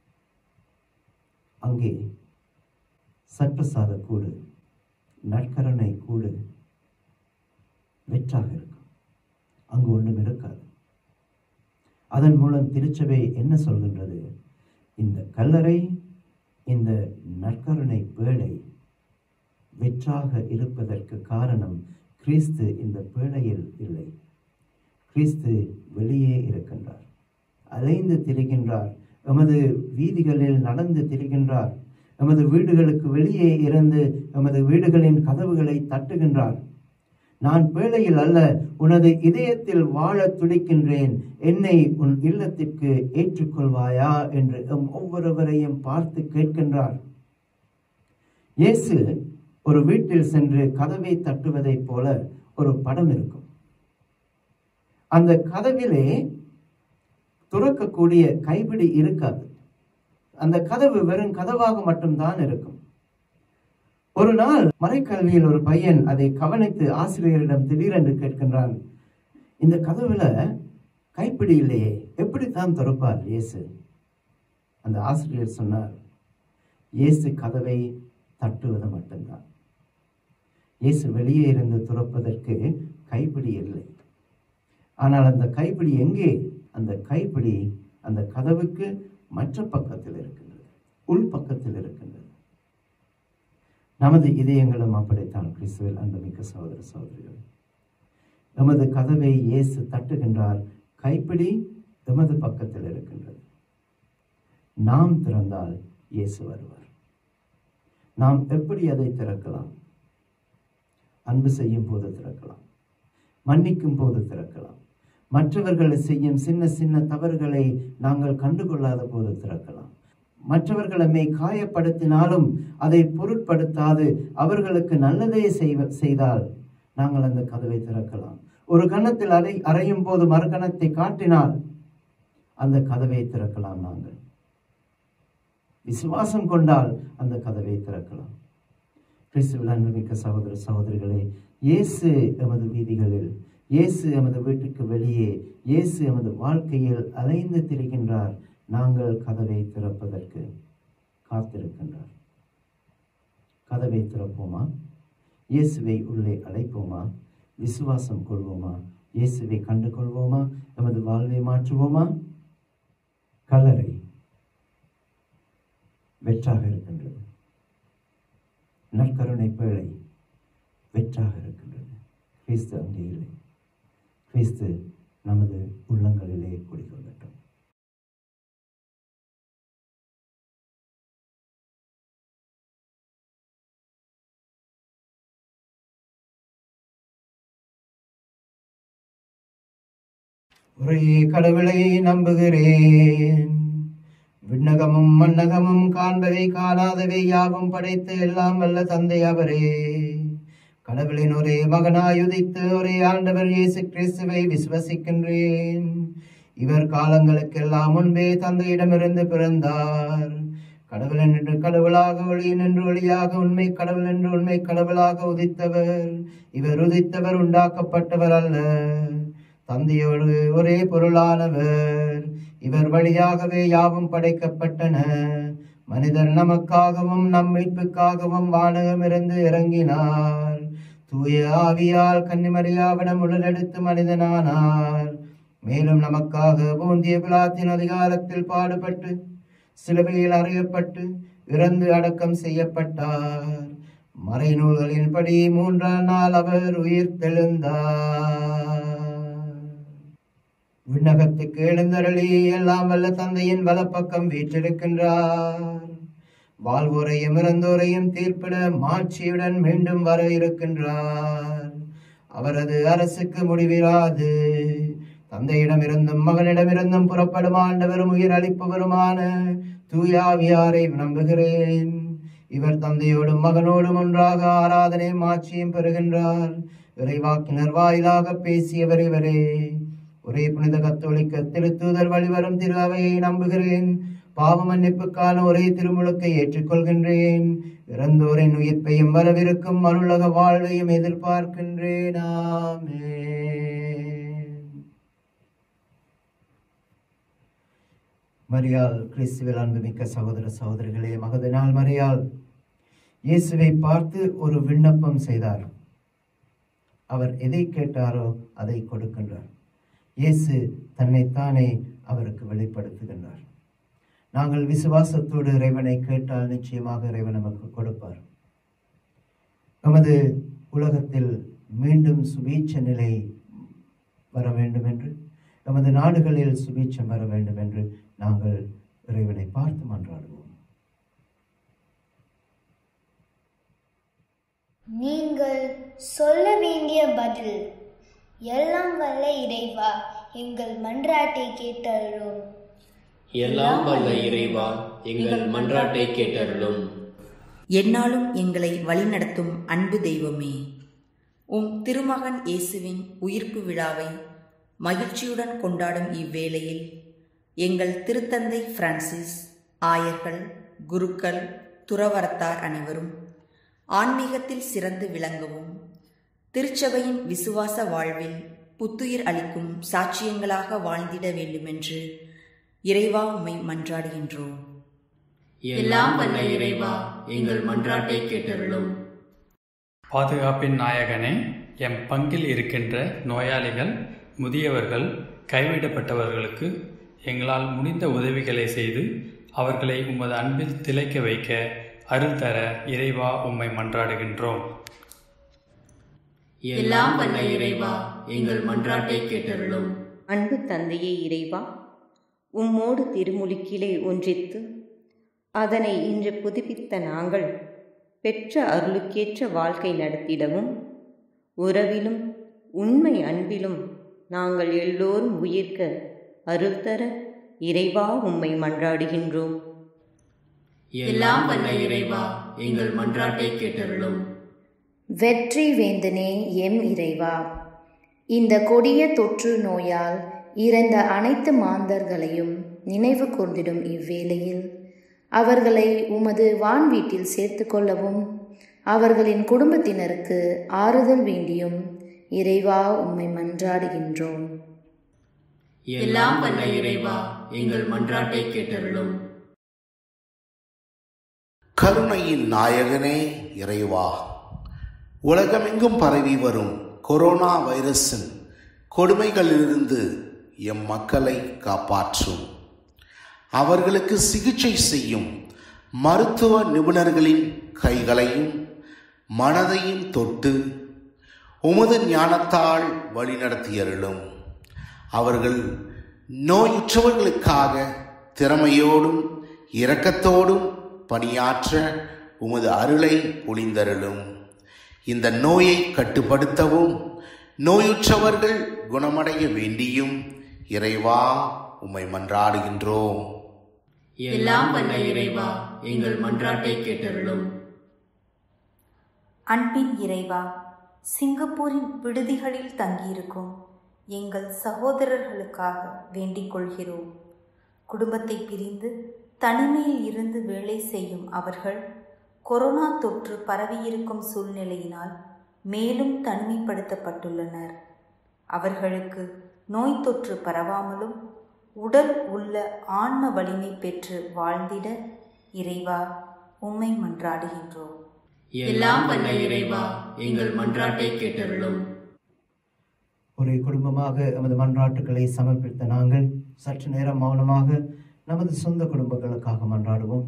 அங்கே சற்றசாத கூடு நற்கரணை கூடு வெற்றாக இருக்கும் அங்கு ஒன்றும் இருக்காது அதன் மூலம் திருச்சபை என்ன சொல்கின்றது இந்த கல்லறை இந்த நற்கருணை பேழை வெற்றாக இருப்பதற்கு காரணம் கிறிஸ்து இந்த பேழையில் இல்லை கிறிஸ்து வெளியே இருக்கின்றார் அலைந்து திரிகின்றார் எமது வீதிகளில் நடந்து திரிகின்றார் எமது வீடுகளுக்கு வெளியே இருந்து எமது வீடுகளின் கதவுகளை தட்டுகின்றார் நான் பேழையில் அல்ல உனது இதயத்தில் வாழத் துடிக்கின்றேன் என்னை உன் இல்லத்திற்கு ஏற்றுக்கொள்வாயா என்று எம் ஒவ்வொருவரையும் பார்த்து கேட்கின்றார் இயேசு ஒரு வீட்டில் சென்று கதவை தட்டுவதைப் போல ஒரு படம் இருக்கும் அந்த கதவிலே துறக்கக்கூடிய கைப்பிடி இருக்காது அந்த கதவு வெறும் கதவாக மட்டும்தான் இருக்கும் ஒரு நாள் மறைக்கல்வியில் ஒரு பையன் அதை கவனித்து ஆசிரியரிடம் திடீரென்று கேட்கின்றான் இந்த கதவுல கைப்பிடி இல்லையே எப்படித்தான் திறப்பார் இயேசு அந்த ஆசிரியர் சொன்னார் இயேசு கதவை தட்டுவது மட்டும்தான் இயேசு வெளியே இருந்து துறப்பதற்கு கைப்பிடி இல்லை ஆனால் அந்த கைப்பிடி எங்கே அந்த கைப்பிடி அந்த கதவுக்கு மற்ற பக்கத்தில் இருக்கின்றது உள் பக்கத்தில் இருக்கின்றது நமது இதயங்களும் அப்படித்தான் கிறிஸ்துவில் அன்புமிக்க சகோதர சகோதரிகள் எமது கதவை இயேசு தட்டுகின்றார் கைப்பிடி எமது பக்கத்தில் இருக்கின்றது நாம் திறந்தால் இயேசு வருவார் நாம் எப்படி அதை திறக்கலாம் அன்பு செய்யும் போது திறக்கலாம் மன்னிக்கும் போது திறக்கலாம் மற்றவர்கள் செய்யும் சின்ன சின்ன தவறுகளை நாங்கள் கண்டுகொள்ளாத போது திறக்கலாம் மற்றவர்கள் நம்மை காயப்படுத்தினாலும் அதை பொருட்படுத்தாது அவர்களுக்கு நல்லதே செய்வ செய்தால் நாங்கள் அந்த கதவை திறக்கலாம் ஒரு கணத்தில் அறை அறையும் போது மறுகணத்தை காட்டினால் அந்த கதவை திறக்கலாம் நாங்கள் விசுவாசம் கொண்டால் அந்த கதவை திறக்கலாம் கிறிஸ்துவில் அன்புமிக்க சகோதர சகோதரிகளே இயேசு எமது வீதிகளில் இயேசு எமது வீட்டுக்கு வெளியே இயேசு எமது வாழ்க்கையில் அலைந்து திரிகின்றார் நாங்கள் கதவை திறப்பதற்கு காத்திருக்கின்றார் கதவை திறப்போமா இயேசுவை உள்ளே அழைப்போமா விசுவாசம் கொள்வோமா இயேசுவை கண்டு கொள்வோமா எமது வாழ்வை மாற்றுவோமா கல்லறை வெற்றாக இருக்கின்றது நற்கருணை பேழை வெற்றாக இருக்கின்றது கிறிஸ்து அங்கே இல்லை கிறிஸ்து நமது உள்ளங்களிலே குடிக்கொள்ளட்டும் ஒரே கடவுளை நம்புகிறேன் விண்ணகமும் மண்ணகமும் காண்பவை காணாதவை யாவும் படைத்து எல்லாம் வல்ல தந்தை அவரே கடவுளின் ஒரே மகனாய் உதித்து ஒரே ஆண்டவர் இயேசு கிறிஸ்துவை விசுவசிக்கின்றேன் இவர் காலங்களுக்கெல்லாம் முன்பே தந்தையிடமிருந்து பிறந்தார் கடவுள் என்று கடவுளாக ஒளி என்று ஒளியாக உண்மை கடவுள் என்று உண்மை கடவுளாக உதித்தவர் இவர் உதித்தவர் உண்டாக்கப்பட்டவர் அல்ல தந்தையோடு ஒரே பொருளானவர் இவர் வழியாகவே யாவும் படைக்கப்பட்டன மனிதர் நமக்காகவும் நம் மீட்புக்காகவும் வானகமிருந்து இறங்கினார் தூய ஆவியால் கன்னிமரியாவிடம் உடலெடுத்து மனிதனானார் மேலும் நமக்காக பூந்திய பிலாத்தின் அதிகாரத்தில் பாடுபட்டு சிலுவையில் அறையப்பட்டு இறந்து அடக்கம் செய்யப்பட்டார் மறைநூல்களின்படி மூன்றாம் நாள் அவர் உயிர் தெழுந்தார் விண்ணகத்துக்கு எழுந்தருளி எல்லாம் வல்ல தந்தையின் வலப்பக்கம் வீற்றிருக்கின்றார் வாழ்வோரையும் இறந்தோரையும் தீர்ப்பிட மாட்சியுடன் மீண்டும் வர இருக்கின்றார் அவரது அரசுக்கு முடிவிராது தந்தையிடமிருந்தும் மகனிடமிருந்தும் புறப்படும் ஆண்டவரும் உயிர் அளிப்பவருமான தூயாவியாரை நம்புகிறேன் இவர் தந்தையோடும் மகனோடும் ஒன்றாக ஆராதனை மாட்சியும் பெறுகின்றார் இறைவாக்கினர் வாயிலாக பேசியவர் இவரே ஒரே புனித கத்தோலிக்க திருத்தூதர் வழிவரும் திரு அவையை நம்புகிறேன் பாவ மன்னிப்புக்கான ஒரே திருமுழுக்கை ஏற்றுக்கொள்கின்றேன் இறந்தோரின் உயிர்ப்பையும் வரவிருக்கும் அருளக வாழ்வையும் எதிர்பார்க்கின்றேன் ஆமென். மரியாள் கிறிஸ்துவில் அன்புமிக்க சகோதர சகோதரிகளே மகதனால் மரியாள் இயேசுவை பார்த்து ஒரு விண்ணப்பம் செய்தார் அவர் எதை கேட்டாரோ அதை கொடுக்கின்றார் இயேசு தன்னைத்தானே அவருக்கு வெளிப்படுத்துகின்றார் நாங்கள் விசுவாசத்தோடு இறைவனை கேட்டால் நிச்சயமாக இறைவன் நமக்கு கொடுப்பார் நமது உலகத்தில் மீண்டும் சுபீட்ச நிலை வர வேண்டும் என்று நமது நாடுகளில் சுபீட்சம் வர வேண்டும் என்று நாங்கள் இறைவனை பார்த்து மன்றாடுவோம் நீங்கள் சொல்ல வேண்டிய பதில் எல்லாம் வல்ல இறைவா எங்கள் மன்றாட்டை கேட்டருளும் எல்லாம் வல்ல இறைவா எங்கள் மன்றாட்டை கேட்டருளும் எந்நாளும் எங்களை வழிநடத்தும் அன்பு தெய்வமே உம் திருமகன் இயேசுவின் உயிர்ப்பு விழாவை மகிழ்ச்சியுடன் கொண்டாடும் இவ்வேளையில் எங்கள் திருத்தந்தை பிரான்சிஸ் ஆயர்கள் குருக்கள் துறவரத்தார் அனைவரும் ஆன்மீகத்தில் சிறந்து விளங்கவும் திருச்சபையின் விசுவாச வாழ்வில் புத்துயிர் அளிக்கும் சாட்சியங்களாக வாழ்ந்திட வேண்டுமென்று இறைவா உம்மை மன்றாடுகின்றோம் எல்லாம் வல்ல இறைவா எங்கள் மன்றாட்டை கேட்டருளும் பாதுகாப்பின் நாயகனே எம் பங்கில் இருக்கின்ற நோயாளிகள் முதியவர்கள் கைவிடப்பட்டவர்களுக்கு எங்களால் முடிந்த உதவிகளை செய்து அவர்களை உமது அன்பில் திளைக்க வைக்க அருள் தர இறைவா உம்மை மன்றாடுகின்றோம் எல்லாம் வல்ல இறைவா எங்கள் மன்றாட்டை கேட்டருளும் அன்பு தந்தையே இறைவா உம்மோடு திருமுழுக்கிலே ஒன்றித்து அதனை இன்று புதுப்பித்த நாங்கள் பெற்ற அருளுக்கேற்ற வாழ்க்கை நடத்திடவும் உறவிலும் உண்மை அன்பிலும் நாங்கள் எல்லோரும் உயிர்க்க அருள் தர இறைவா உம்மை மன்றாடுகின்றோம் எல்லாம் வல்ல இறைவா எங்கள் மன்றாட்டை கேட்டருளும் வெற்றி வேந்தனே எம் இறைவா இந்த கொடிய தொற்று நோயால் இறந்த அனைத்து மாந்தர்களையும் நினைவு கூர்ந்திடும் இவ்வேளையில் அவர்களை உமது வான் வீட்டில் சேர்த்து கொள்ளவும் அவர்களின் குடும்பத்தினருக்கு ஆறுதல் வேண்டியும் இறைவா உம்மை மன்றாடுகின்றோம் எல்லாம் வல்ல இறைவா எங்கள் மன்றாட்டை கேட்டருளும் கருணையின் நாயகனே இறைவா உலகமெங்கும் பரவி வரும் கொரோனா வைரஸின் கொடுமைகளிலிருந்து எம் மக்களை காப்பாற்றும் அவர்களுக்கு சிகிச்சை செய்யும் மருத்துவ நிபுணர்களின் கைகளையும் மனதையும் தொட்டு உமது ஞானத்தால் வழிநடத்தியருளும் அவர்கள் நோயுற்றவர்களுக்காக திறமையோடும் இரக்கத்தோடும் பணியாற்ற உமது அருளை பொழிந்தருளும் இந்த நோயை கட்டுப்படுத்தவும் நோயுற்றவர்கள் குணமடைய வேண்டியும் இறைவா உம்மை மன்றாடுகின்றோம் எல்லாம் வல்ல இறைவா எங்கள் மன்றாட்டை கேட்டருளும் அன்பின் இறைவா சிங்கப்பூரின் விடுதிகளில் தங்கியிருக்கும் எங்கள் சகோதரர்களுக்காக வேண்டிக் கொள்கிறோம் குடும்பத்தை பிரிந்து தனிமையில் இருந்து வேலை செய்யும் அவர்கள் கொரோனா தொற்று பரவியிருக்கும் சூழ்நிலையினால் மேலும் தனிமைப்படுத்தப்பட்டுள்ளனர் அவர்களுக்கு நோய் தொற்று பரவாமலும் உடல் உள்ள ஆன்ம வலிமை பெற்று வாழ்ந்திட இறைவா உம்மை மன்றாடுகின்றோம் எல்லாம் வல்ல இறைவா எங்கள் மன்றாட்டை கேட்டருளும் ஒரு குடும்பமாக எமது மன்றாட்டுக்களை சமர்ப்பித்த நாங்கள் சற்று நேரம் மௌனமாக நமது சொந்த குடும்பங்களுக்காக மன்றாடுவோம்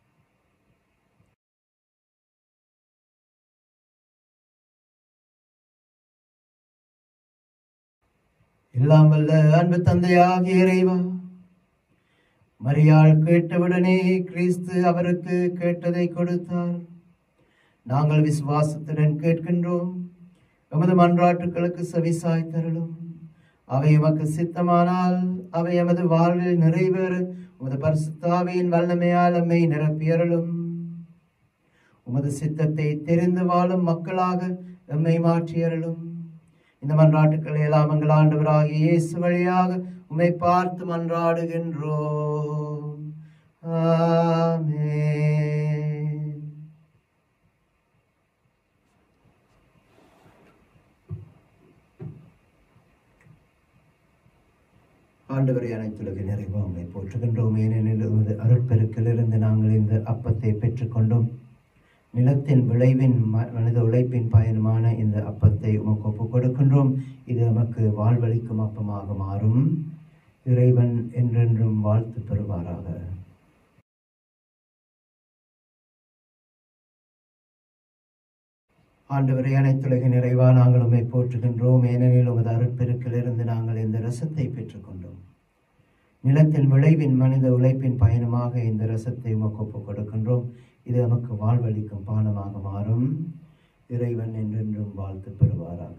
எல்லாம் வல்ல அன்பு தந்தையாகிய இறைவா மரியாள் கேட்டவுடனே கிறிஸ்து அவருக்கு கேட்டதை கொடுத்தார் நாங்கள் விசுவாசத்துடன் கேட்கின்றோம் எமது மன்றாட்டுக்களுக்கு செவிசாய் தருளும் அவை எமக்கு சித்தமானால் அவை எமது வாழ்வில் நிறைவேற உமது பரிசுத்தாவியின் வல்லமையால் எம்மை நிரப்பியருளும் உமது சித்தத்தை தெரிந்து வாழும் மக்களாக எம்மை மாற்றியருளும் இந்த மன்றாட்டுக்களை எல்லாம் எங்கள் ஆண்டவராகிய இயேசு வழியாக உம்மை பார்த்து மன்றாடுகின்றோம் ஆமென் ஆண்டவரை அனைத்துலக நிறைவாமை போற்றுகின்றோம் ஏனெனில் உமது அருட்பெருக்கிலிருந்து நாங்கள் இந்த அப்பத்தை பெற்றுக்கொண்டோம் நிலத்தின் விளைவின் ம- மனித உழைப்பின் பயனுமான இந்த அப்பத்தை உமக்கு ஒப்புக் கொடுக்கின்றோம் இது நமக்கு வாழ்வளிக்கும் அப்பமாக மாறும் இறைவன் என்றென்றும் வாழ்த்து பெறுவாராக ஆண்டவரை அனைத்துலக நிறைவா நாங்கள் உம்மை போற்றுகின்றோம் ஏனெனில் உமது அருட்பெருக்கிலிருந்து நாங்கள் இந்த ரசத்தை பெற்றுக்கொண்டோம் நிலத்தின் விளைவின் மனித உழைப்பின் பயணமாக இந்த ரசத்தை உமக்கு ஒப்புக் கொடுக்கின்றோம் இது நமக்கு வாழ்வளிக்கும் பானமாக மாறும் இறைவன் என்றென்றும் வாழ்த்து பெறுவாராக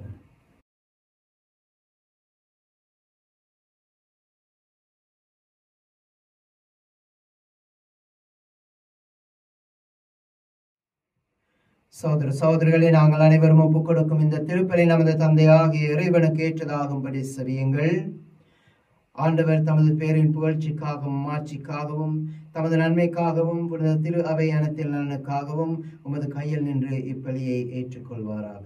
சகோதர சகோதரிகளை நாங்கள் அனைவரும் ஒப்புக் கொடுக்கும் இந்த திருப்பலி நமது தந்தையாகிய இறைவனுக்கு ஏற்றதாகும்படி செவியுங்கள் ஆண்டவர் தமது பேரின் புகழ்ச்சிக்காகவும் மாட்சிக்காகவும் தமது நன்மைக்காகவும் புனித திரு அவை அனத்தில் நலனுக்காகவும் உமது கையில் நின்று இப்பலியை ஏற்றுக்கொள்வாராக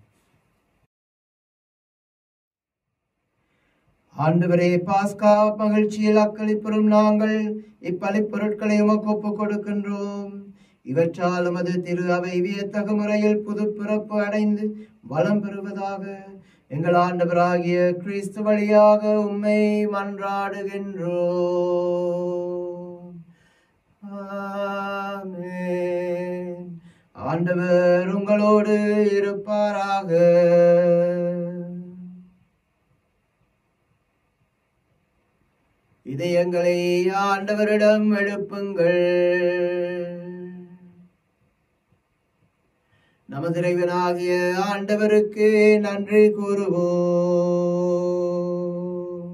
ஆண்டவரே பாஸ்கா மகிழ்ச்சியில் அக்களிப்புறும் நாங்கள் இப்பலி பொருட்களை உமக்கு ஒப்புக் கொடுக்கின்றோம் இவற்றால் உமது திரு அவை வியத்தகு முறையில் புது பிறப்பு அடைந்து வளம் பெறுவதாக எங்கள் ஆண்டவராகிய கிறிஸ்து வழியாக உம்மை மன்றாடுகின்றோம் ஆமென். ஆண்டவர் உங்களோடு இருப்பாராக இதயங்களை ஆண்டவரிடம் எழுப்புங்கள் நமது இறைவனாகிய ஆண்டவருக்கு நன்றி கூறுவோம்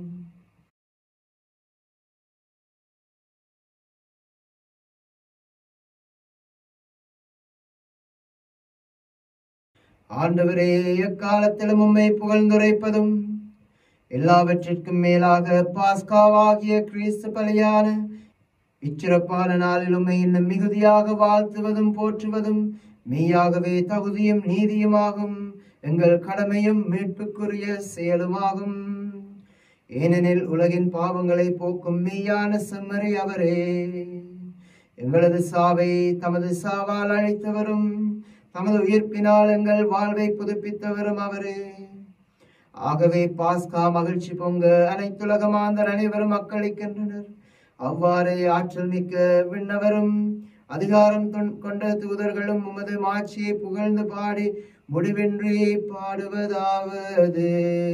ஆண்டவரே எக்காலத்திலும் உம்மை புகழ்ந்துரைப்பதும் எல்லாவற்றிற்கும் மேலாக பாஸ்காவாகிய கிறிஸ்து பலியான இச்சிறப்பான நாளில் உம்மை இன்னும் மிகுதியாக வாழ்த்துவதும் போற்றுவதும் மெய்யாகவே தகுதியும் நீதியுமாகும் எங்கள் கடமையும் மீட்புக்குரிய செயலுமாகும் ஏனெனில் உலகின் பாவங்களை போக்கும் மெய்யான செம்மறி அவரே எங்களது சாவை தமது சாவால் அழைத்தவரும் தமது உயிர்ப்பினால் எங்கள் வாழ்வை புதுப்பித்தவரும் அவரே ஆகவே பாஸ்கா மகிழ்ச்சி பொங்க அனைத்துலக மாந்தர் அனைவரும் மக்களிக்கின்றனர் அவ்வாறே ஆற்றல் மிக்க விண்ணவரும் அதிகாரம் தொன்- கொண்ட தூதர்களும் உமது மாட்சியை புகழ்ந்து பாடி முடிவின்றி பாடுவதாவது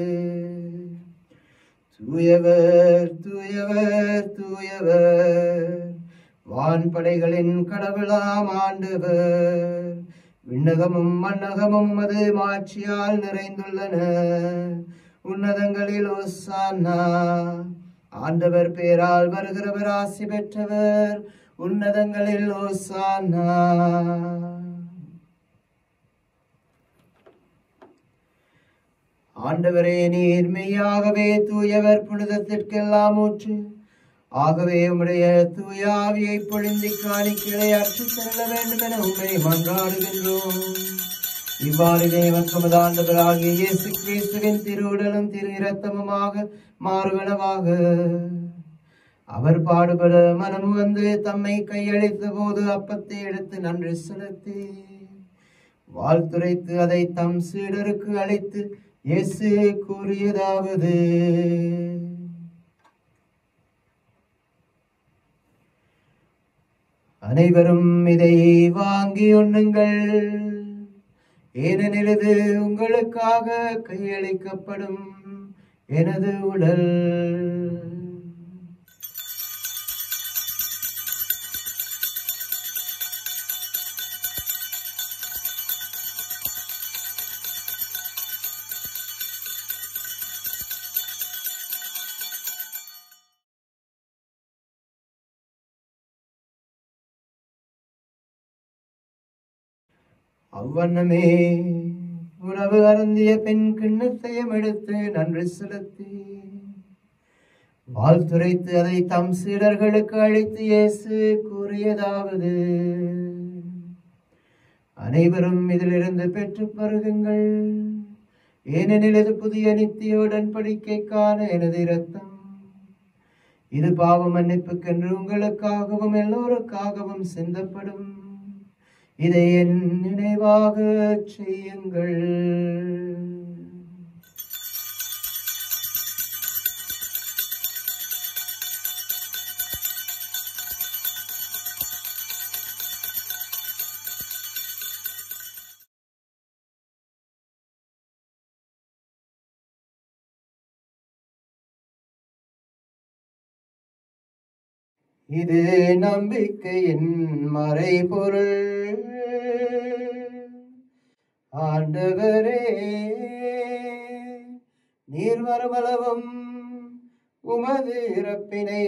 தூயவர் தூயவர் தூயவர் வான்படைகளின் கடவுளாம் ஆண்டவர் விண்ணகமும் மண்ணகமும் உமது மாட்சியால் நிறைந்துள்ளன உன்னதங்களில் ஒசானா ஆண்டவர் பேரால் வருகிறவர் ஆசி பெற்றவர் உன்னதங்களில் ஓசானா ஆண்டவரே நீர் மெய்யாகவே தூயவர் புனிதத்திற்கெல்லாம் ஊற்று ஆகவே உம்முடைய தூய ஆவியை பொழிந்தி காணிக்கைகளை அற்று செல்ல வேண்டும் என உண்மை மன்றாடுகின்றோம் இவ்வாறு தேவன் ஆண்டவராகிய இயேசு கிறிஸ்துவின் திருவுடலும் திரு இரத்தமுமாக மாறுவனவாக அவர் பாடுபட மனமு வந்து தம்மை கையளித்த போது அப்பத்தை எடுத்து நன்றி செலுத்தி வாழ்த்துரைத்து அதை தம் சீடருக்கு அளித்து இயேசு கூறியதாவது அனைவரும் இதை வாங்கி உண்ணுங்கள் ஏனெனில் இது உங்களுக்காக கையளிக்கப்படும் எனது உடல் அவ்வண்ணமே உணவு அருந்திய பெண் கிண்ணத்தையும் எடுத்து நன்றி செலுத்தி வாழ்த்துரைத்து அதை தம் சீடர்களுக்கு அழைத்து இயேசு கூறியதாவது அனைவரும் இதிலிருந்து பெற்று பருகுங்கள் ஏனெனில் இது புதிய நித்திய உடன்படிக்கைக்கான எனது இரத்தம் இது பாவ மன்னிப்புக்கென்று உங்களுக்காகவும் எல்லோருக்காகவும் சிந்தப்படும் இதை என் நினைவாக செய்யுங்கள் இது நம்பிக்கையின் மறைபொருள் ஆண்டவரே நீர் வருமளவும் உமது இறப்பினை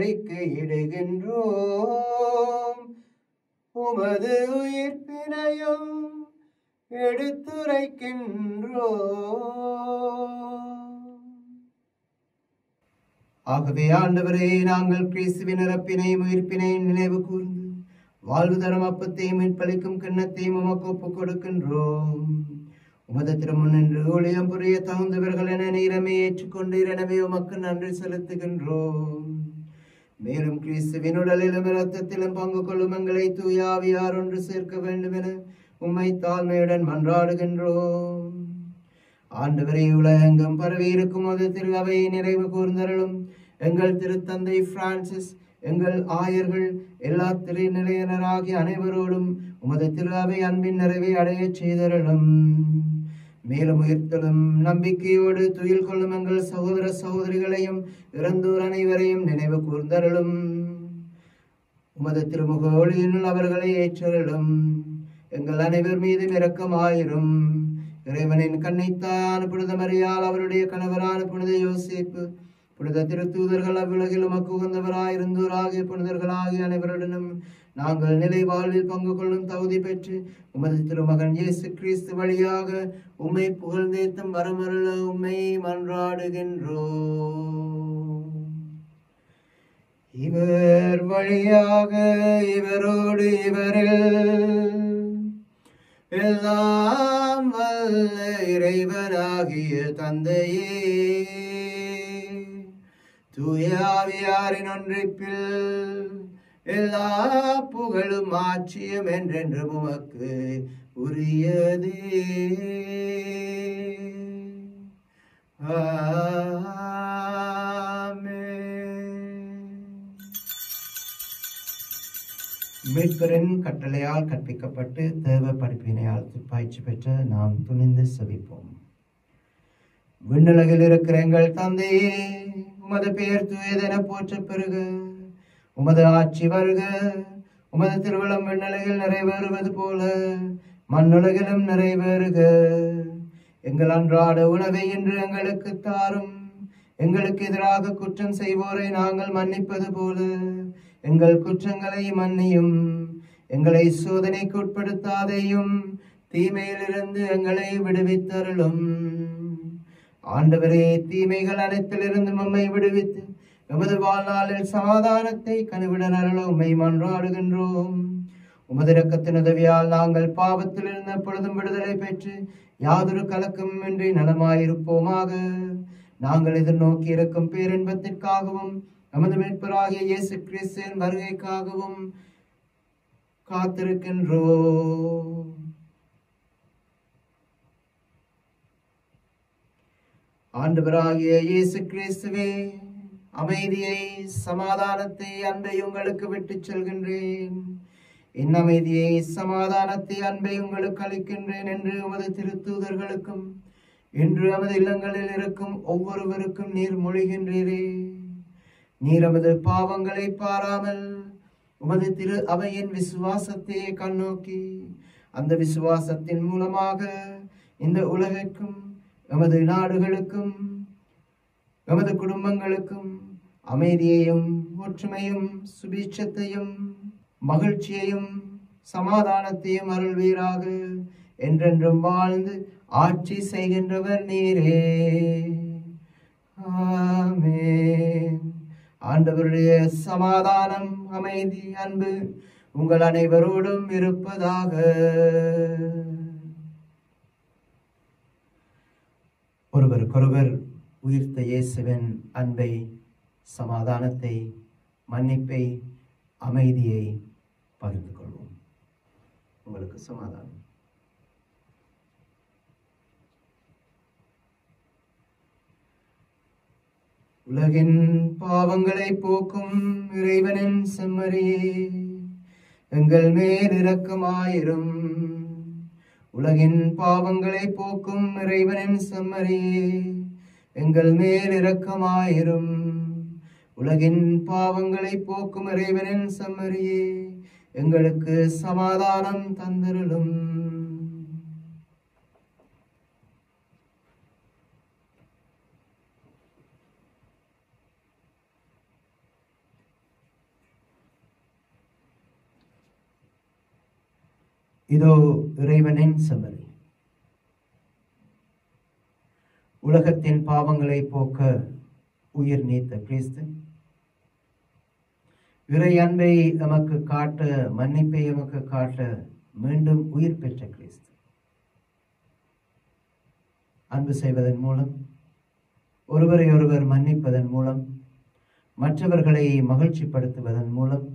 அறிக்கையிடுகின்றோம் உமது உயிர்ப்பினையும் எடுத்துரைக்கின்றோம் ஆகவே ஆண்டவரே நாங்கள் கிறிஸ்துவின் இறப்பினையும் உயிர்ப்பினையும் நினைவு கூர்ந்து வாழ்வு தரும் அப்பத்தையும் மீட்பளிக்கும் கிண்ணத்தையும் உமக்கு ஒப்புக் கொடுக்கின்றோம் உமது திருமுன்னின்று ஊழியம் புரிய தகுந்தவர்கள் என நீரமே ஏற்றுக்கொண்டீர் எனவே உமக்கு நன்றி செலுத்துகின்றோம் மேலும் கிறிஸ்துவின் உடலிலும் இரத்தத்திலும் பங்கு கொள்ளும் எங்களை தூயாவியார் ஒன்று சேர்க்க வேண்டும் என உம்மை தாழ்மையுடன் மன்றாடுகின்றோம் ஆண்டவரை உலகெங்கும் பரவி இருக்கும் ஒரு திரு அவையை நிறைவு கூர்ந்தருளும் எங்கள் திருத்தந்தை பிரான்சிஸ் எங்கள் ஆயர்கள் எல்லா திருநிலையினராகிய அனைவரோடும் உமது திரு அவை அன்பின் நிறைவை அடையச் செய்தருளும் மேலும் உயிர்த்தலும் நம்பிக்கையோடு துயில் கொள்ளும் எங்கள் சகோதர சகோதரிகளையும் இறந்தோர் அனைவரையும் நினைவு கூர்ந்தருளும் உமது திருமுக ஒளியினுள் அவர்களை ஏற்றருளும் எங்கள் அனைவர் மீதும் இரக்கமாயிரும் இறைவனின் கண்ணைத்தான புனித மரியால் அவருடைய கணவரான புனித யோசேப்பு புனித திருத்தூதர்கள் அவ்வுலகில் உமக்கு உகந்தவராயிருந்தோராகிய புனிதர்களாகிய அனைவருடனும் நாங்கள் நிலை வாழ்வில் பங்கு கொள்ளும் தகுதி பெற்று உமது திருமகன் இயேசு கிறிஸ்து வழியாக உம்மை புகழ்ந்தேத்தும் வரமருள உம்மை மன்றாடுகின்றோம் இவர் வழியாக இவரோடு இவரில் எல்லாம் வல்ல இறைவனாகிய தந்தையே தூயாவியாரின் ஒன்றிப்பில் எல்லா புகழும் ஆட்சியும் என்றென்று உமக்கு உரியதே மீட்பரின் கட்டளையால் கற்பிக்கப்பட்டு தேவ படிப்பினையால் துப்பாய்ச்சி பெற்ற நாம் துணிந்து செவிப்போம் விண்ணுலகில் இருக்கிற எங்கள் தந்தையே உமது பெயர் தூயதென போற்ற பெருக உமது ஆட்சி வருக உமது திருவளம் விண்ணுலகில் நிறைவேறுவது போல மண்ணுலகிலும் நிறைவேறுக எங்கள் அன்றாட உணவை இன்று எங்களுக்கு தாரும் எங்களுக்கு எதிராக குற்றம் செய்வோரை நாங்கள் மன்னிப்பது போல எங்கள் குற்றங்களை மன்னியும் எங்களை சோதனைக்கு உட்படுத்தாதையும் தீமையிலிருந்து எங்களை விடுவித்தருளும் ஆண்டவரே தீமைகள் அனைத்திலிருந்து நம்மை விடுவித்து எமது வாழ்நாளில் சமாதானத்தை கனிவிடன் அருள உம்மை மன்றாடுகின்றோம் உமது இரக்கத்தின் உதவியால் நாங்கள் பாவத்தில் இருந்த பொழுதும் விடுதலை பெற்று யாதொரு கலக்கமும் இன்றி நலமாயிருப்போமாக நாங்கள் எதிர்நோக்கி இருக்கும் பேரின்பத்திற்காகவும் நமது மீட்பராகிய இயேசு கிறிஸ்துவின் வருகைக்காகவும் காத்திருக்கின்றோம் ஆண்டவராகிய இயேசு கிறிஸ்துவே அமைதியை சமாதானத்தை அன்பை உங்களுக்கு விட்டுச் செல்கின்றேன் என் அமைதியை சமாதானத்தை அன்பை உங்களுக்கு அளிக்கின்றேன் என்று உமது திருத்தூதர்களுக்கும் இன்று நமது இல்லங்களில் இருக்கும் ஒவ்வொருவருக்கும் நீர் மொழிகின்றீரே நீர் நமது பாவங்களை பாராமல் உமது திரு அவையின் விசுவாசத்தை கண்ணோக்கி அந்த விசுவாசத்தின் மூலமாக இந்த உலகிற்கும் எமது நாடுகளுக்கும் எமது குடும்பங்களுக்கும் அமைதியையும் ஒற்றுமையும் சுபீட்சத்தையும் மகிழ்ச்சியையும் சமாதானத்தையும் அருள்வீராக என்றென்றும் வாழ்ந்து ஆட்சி செய்கின்றவர் நீரே ஆமென் ஆண்டவருடைய சமாதானம் அமைதி அன்பு உங்கள் அனைவரோடும் இருப்பதாக ஒருவருக்கொருவர் உயிர்த்த இயேசுவின் அன்பை சமாதானத்தை மன்னிப்பை அமைதியை பகிர்ந்து கொள்வோம் உங்களுக்கு சமாதானம் உலகின் பாவங்களை போக்கும் இறைவனின் செம்மறியே எங்கள் மேல் இரக்கமாயிரும் உலகின் பாவங்களை போக்கும் இறைவனின் செம்மறியே எங்கள் மேல் இரக்கமாயிரும் உலகின் பாவங்களை போக்கும் இறைவனின் செம்மறியே எங்களுக்கு சமாதானம் தந்திருளும் இதோ இறைவனின் செம்மறி உலகத்தின் பாவங்களை போக்க உயிர் நீத்த கிறிஸ்து இறை அன்பை எமக்கு காட்ட மன்னிப்பை எமக்கு காட்ட மீண்டும் உயிர் பெற்ற கிறிஸ்து அன்பு செய்வதன் மூலம் ஒருவரை ஒருவர் மன்னிப்பதன் மூலம் மற்றவர்களை மகிழ்ச்சிப்படுத்துவதன் மூலம்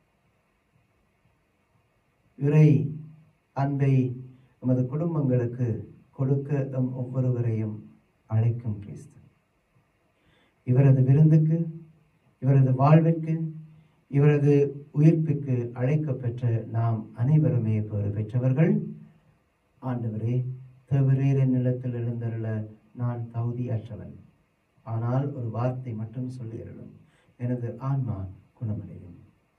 இறை அன்பை எமது குடும்பங்களுக்கு கொடுக்க எம் ஒவ்வொருவரையும் அழைக்கும் கிறிஸ்து இவரது விருந்துக்கு இவரது வாழ்விற்கு இவரது உயிர்ப்புக்கு அழைக்கப்பெற்ற நாம் அனைவருமே பெறு பெற்றவர்கள் ஆண்டவரே தேவரீர் நிலத்தில் எழுந்தருள நான் தகுதியற்றவன் ஆனால் ஒரு வார்த்தை மட்டும் சொல்லியிருளும் எனது ஆன்மா குணமடையும்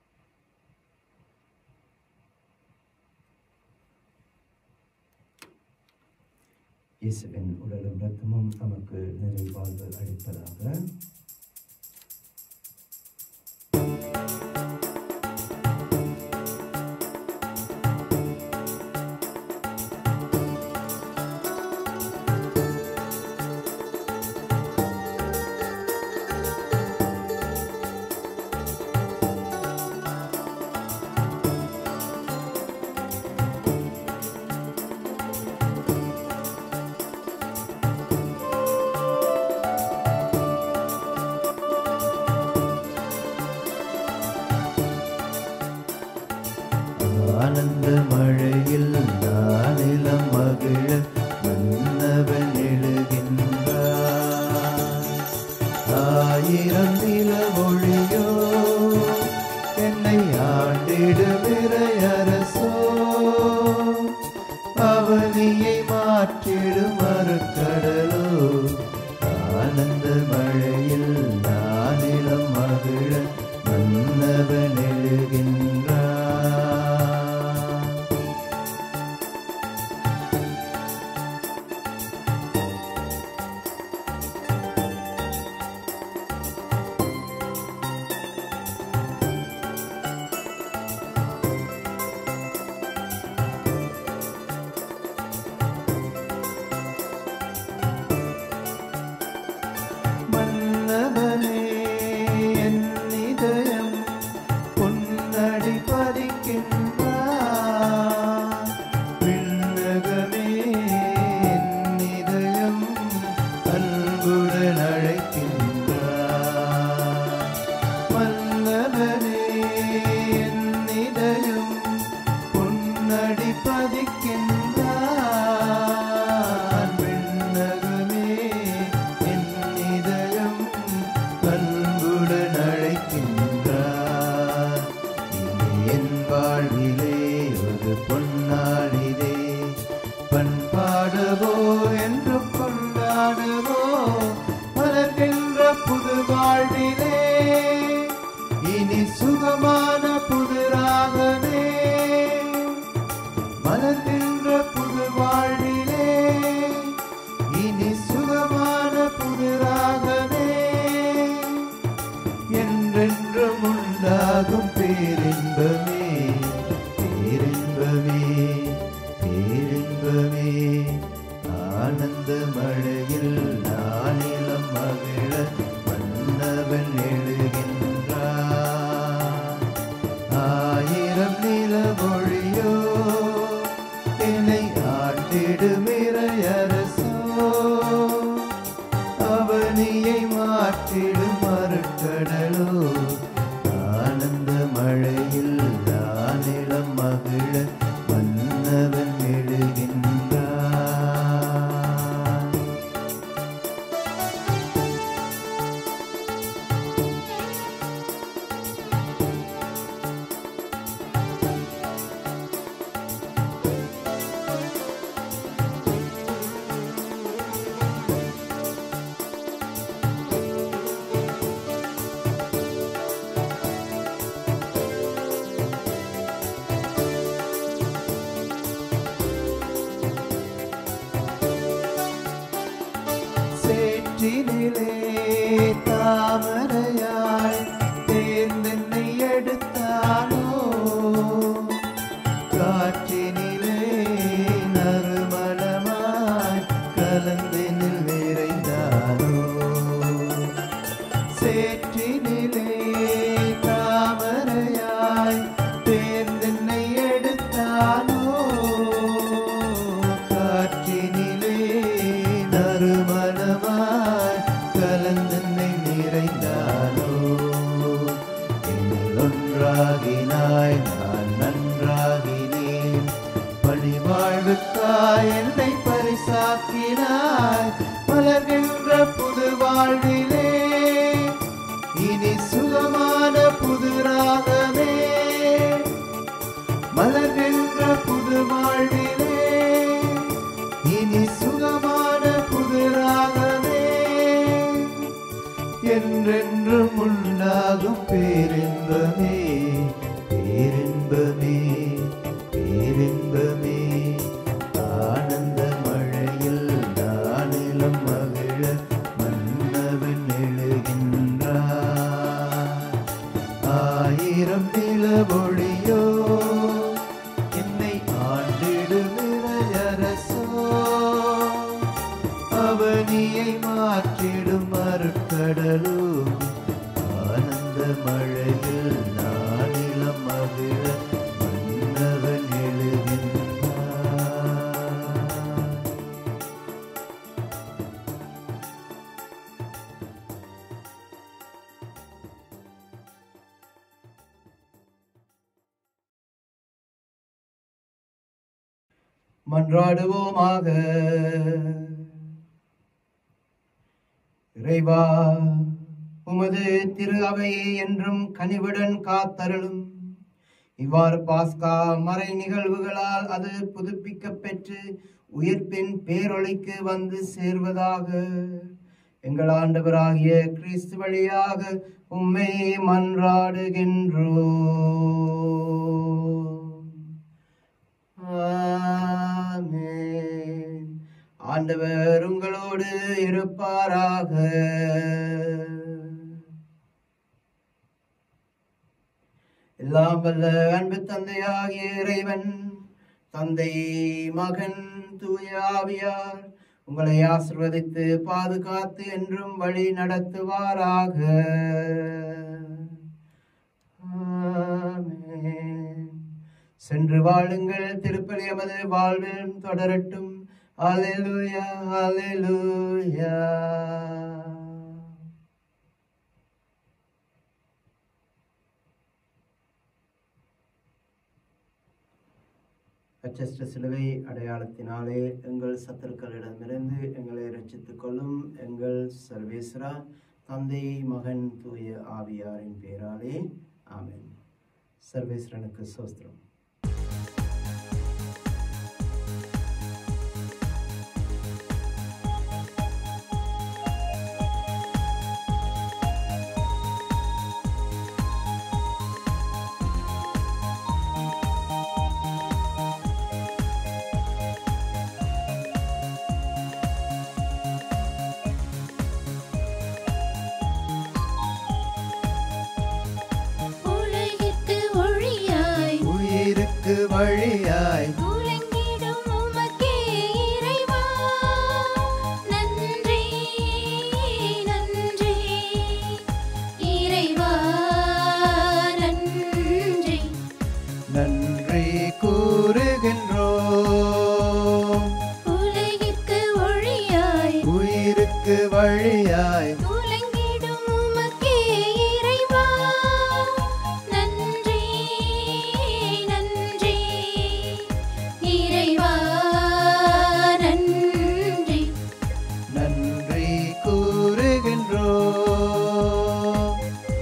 இயேசுவின் உடலும் இரத்தமும் நமக்கு நிறைவாழ்வு அளிப்பதாக ஆனந்த மழையில் நானிலம் மகிழ மன்னவன் எழுகின்றார் ஆயிரம் நில ஒளியோ என்னை ஆண்டிடுமிறையரசோ அவனியை மாற்றிடும் மறுக்கடலோ ஆனந்த மழையில் நானிலம் மகிழ மன்னவன் எழுகின்றார் மன்னவனே என் இதயம் பொன்னடி பதிக்கின்றார் விண்ணகமே என் இதயம் அன்புடன் அழைக்கின்றார் மன்னவனே என் இதயம் பொன்னடி பதிக்கின்றார் விண்ணகமே என் இதயம் அன்புடன் அழைக்கின்றார் இனி என் வாழ்விலே ஒரு பொன்னாளிதே பண்பாடவோ என்று கொண்டாடவோ மலர்கின்ற புது வாழ்விலே இனி சுகமான புது ராகமே மலர்கின்ற புது வாழ்விலே இனி சுகமான புது ராகமே என்றென்றும் உண்டாகும் பேரின்பமே பேரின்பமே பேரின்பமே ஆனந்த மழையில் நானிலம் மகிழ மன்னவன் எழுகின்றார் ஆயிரம் நிலவொழியோ என்னை ஆட்டிடுமிறையரசோ அவனியை மாற்றிடும் மறுக்கடலோ ஆனந்த மழையில் நானிலம் மகிழ மன்னவன் எழுகின்றார் சேற்றினிலே தாமரையாய் தேர்ந்தென்னை எடுத்தானோ காற்றினிலே நறுமணமாய் கலந்தெனில் நிறைந்தானோ மலர்கின்ற புது வாழ்விலே இனி சுகமான புது ராகமே மலர்கின்ற புது வாழ்விலே இனி சுகமான புது ராகமே என்றென்றும் உண்டாகும் பேரின்பமே பேரின்பமே பேரின்பமே ஆனந்த மழையில் நானிலம் மகிழ மன்னவன் எழுகின்றார் ஆயிரம் நிலவொளியோ என்னை ஆண்டிடுமிறையரசோ அவனியை மாற்றிடும் அருட்கடலும் ஆனந்த மழையில் நானிலம் மகிழ மன்னவன் எழுகின்றார் மன்றாடுவோமாக இறைவா உமது திரு அவையை என்றும் கனிவுடன் காத்தருளும் இவ்வாறு பாஸ்கா மறை நிகழ்வுகளால் அது புதுப்பிக்கப் பெற்று உயிர்ப்பின் பேரொளிக்கு வந்து சேர்வதாக எங்கள் ஆண்டவராகிய கிறிஸ்து வழியாக உம்மை மன்றாடுகின்றோ ஆமென். ஆண்டவர் உங்களோடு இருப்பாராக எல்லாம் வல்ல அன்பு தந்தையாகிய இறைவன் தந்தை மகன் தூய ஆவியார் உங்களை ஆசிர்வதித்து பாதுகாத்து என்றும் வழி நடத்துவாராக ஆமென். சென்று வாழுங்கள் திருப்பலி எமது வாழ்வில் தொடரட்டும் அல்லேலூயா அல்லேலூயா அச்சஸ்ட சிலுவை அடையாளத்தினாலே எங்கள் சத்துருக்களிடமிருந்து எங்களை ரட்சித்துக் கொள்ளும் எங்கள் சர்வேஸ்வரா தந்தை மகன் தூய ஆவியாரின் பேராலே ஆமென் சர்வேஸ்வரனுக்கு சோஸ்திரம் உலகிற்கு ஒளியாய் உயிருக்கு வழியாய் உலங்கிடும் உமக்கே இறைவா நன்றி நன்றி இறைவா நன்றி நன்றி கூறுகின்றோம் உலகிற்கு ஒளியாய் உயிருக்கு வழியாய் உலங்கிடும் உமக்கே இறைவா நன்றி நன்றி இறைவா நன்றி நன்றி கூறுகின்றோம்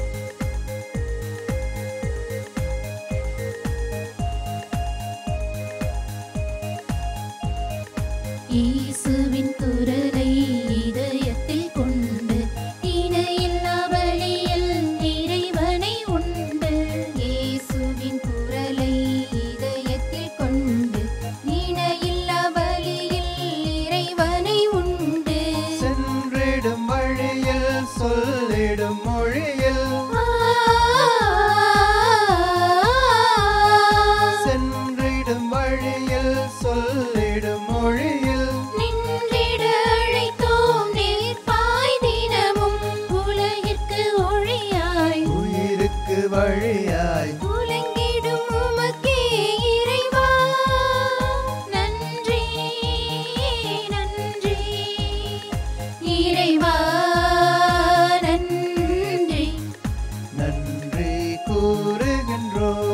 இயேசுவின் குரலை இதயத்தில் கொண்டு இணையில்லா வழியில் இறைவனை உண்டு இயேசுவின் குரலை இதயத்தில் கொண்டு இணையில்லா வழியில் இறைவனை உண்டு சென்றிடும் வழியில் சொல்லிடும் மொழியில் சென்றிடும் வழியில் சொல்லிடும் மொழியில் நின்றிட அழைத்தோம் நிற்பாய் தினமும் உலகிற்கு ஒளியாய் உயிருக்கு வழியாய் உலங்கிடும் உமக்கே இறைவா நன்றி நன்றி இறைவா நன்றி நன்றி கூறுகின்றோம்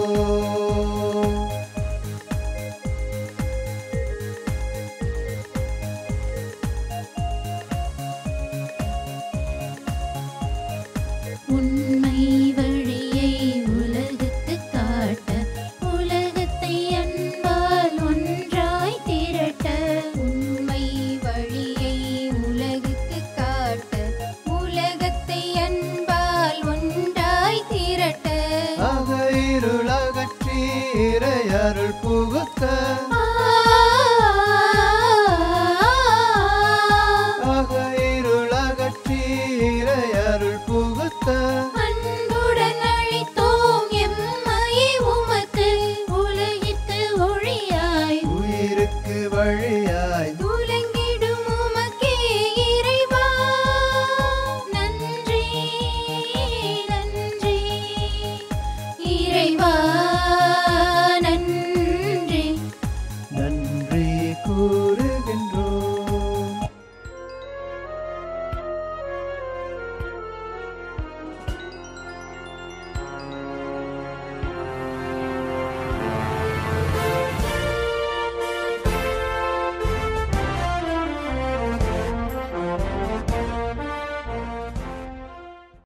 ஆ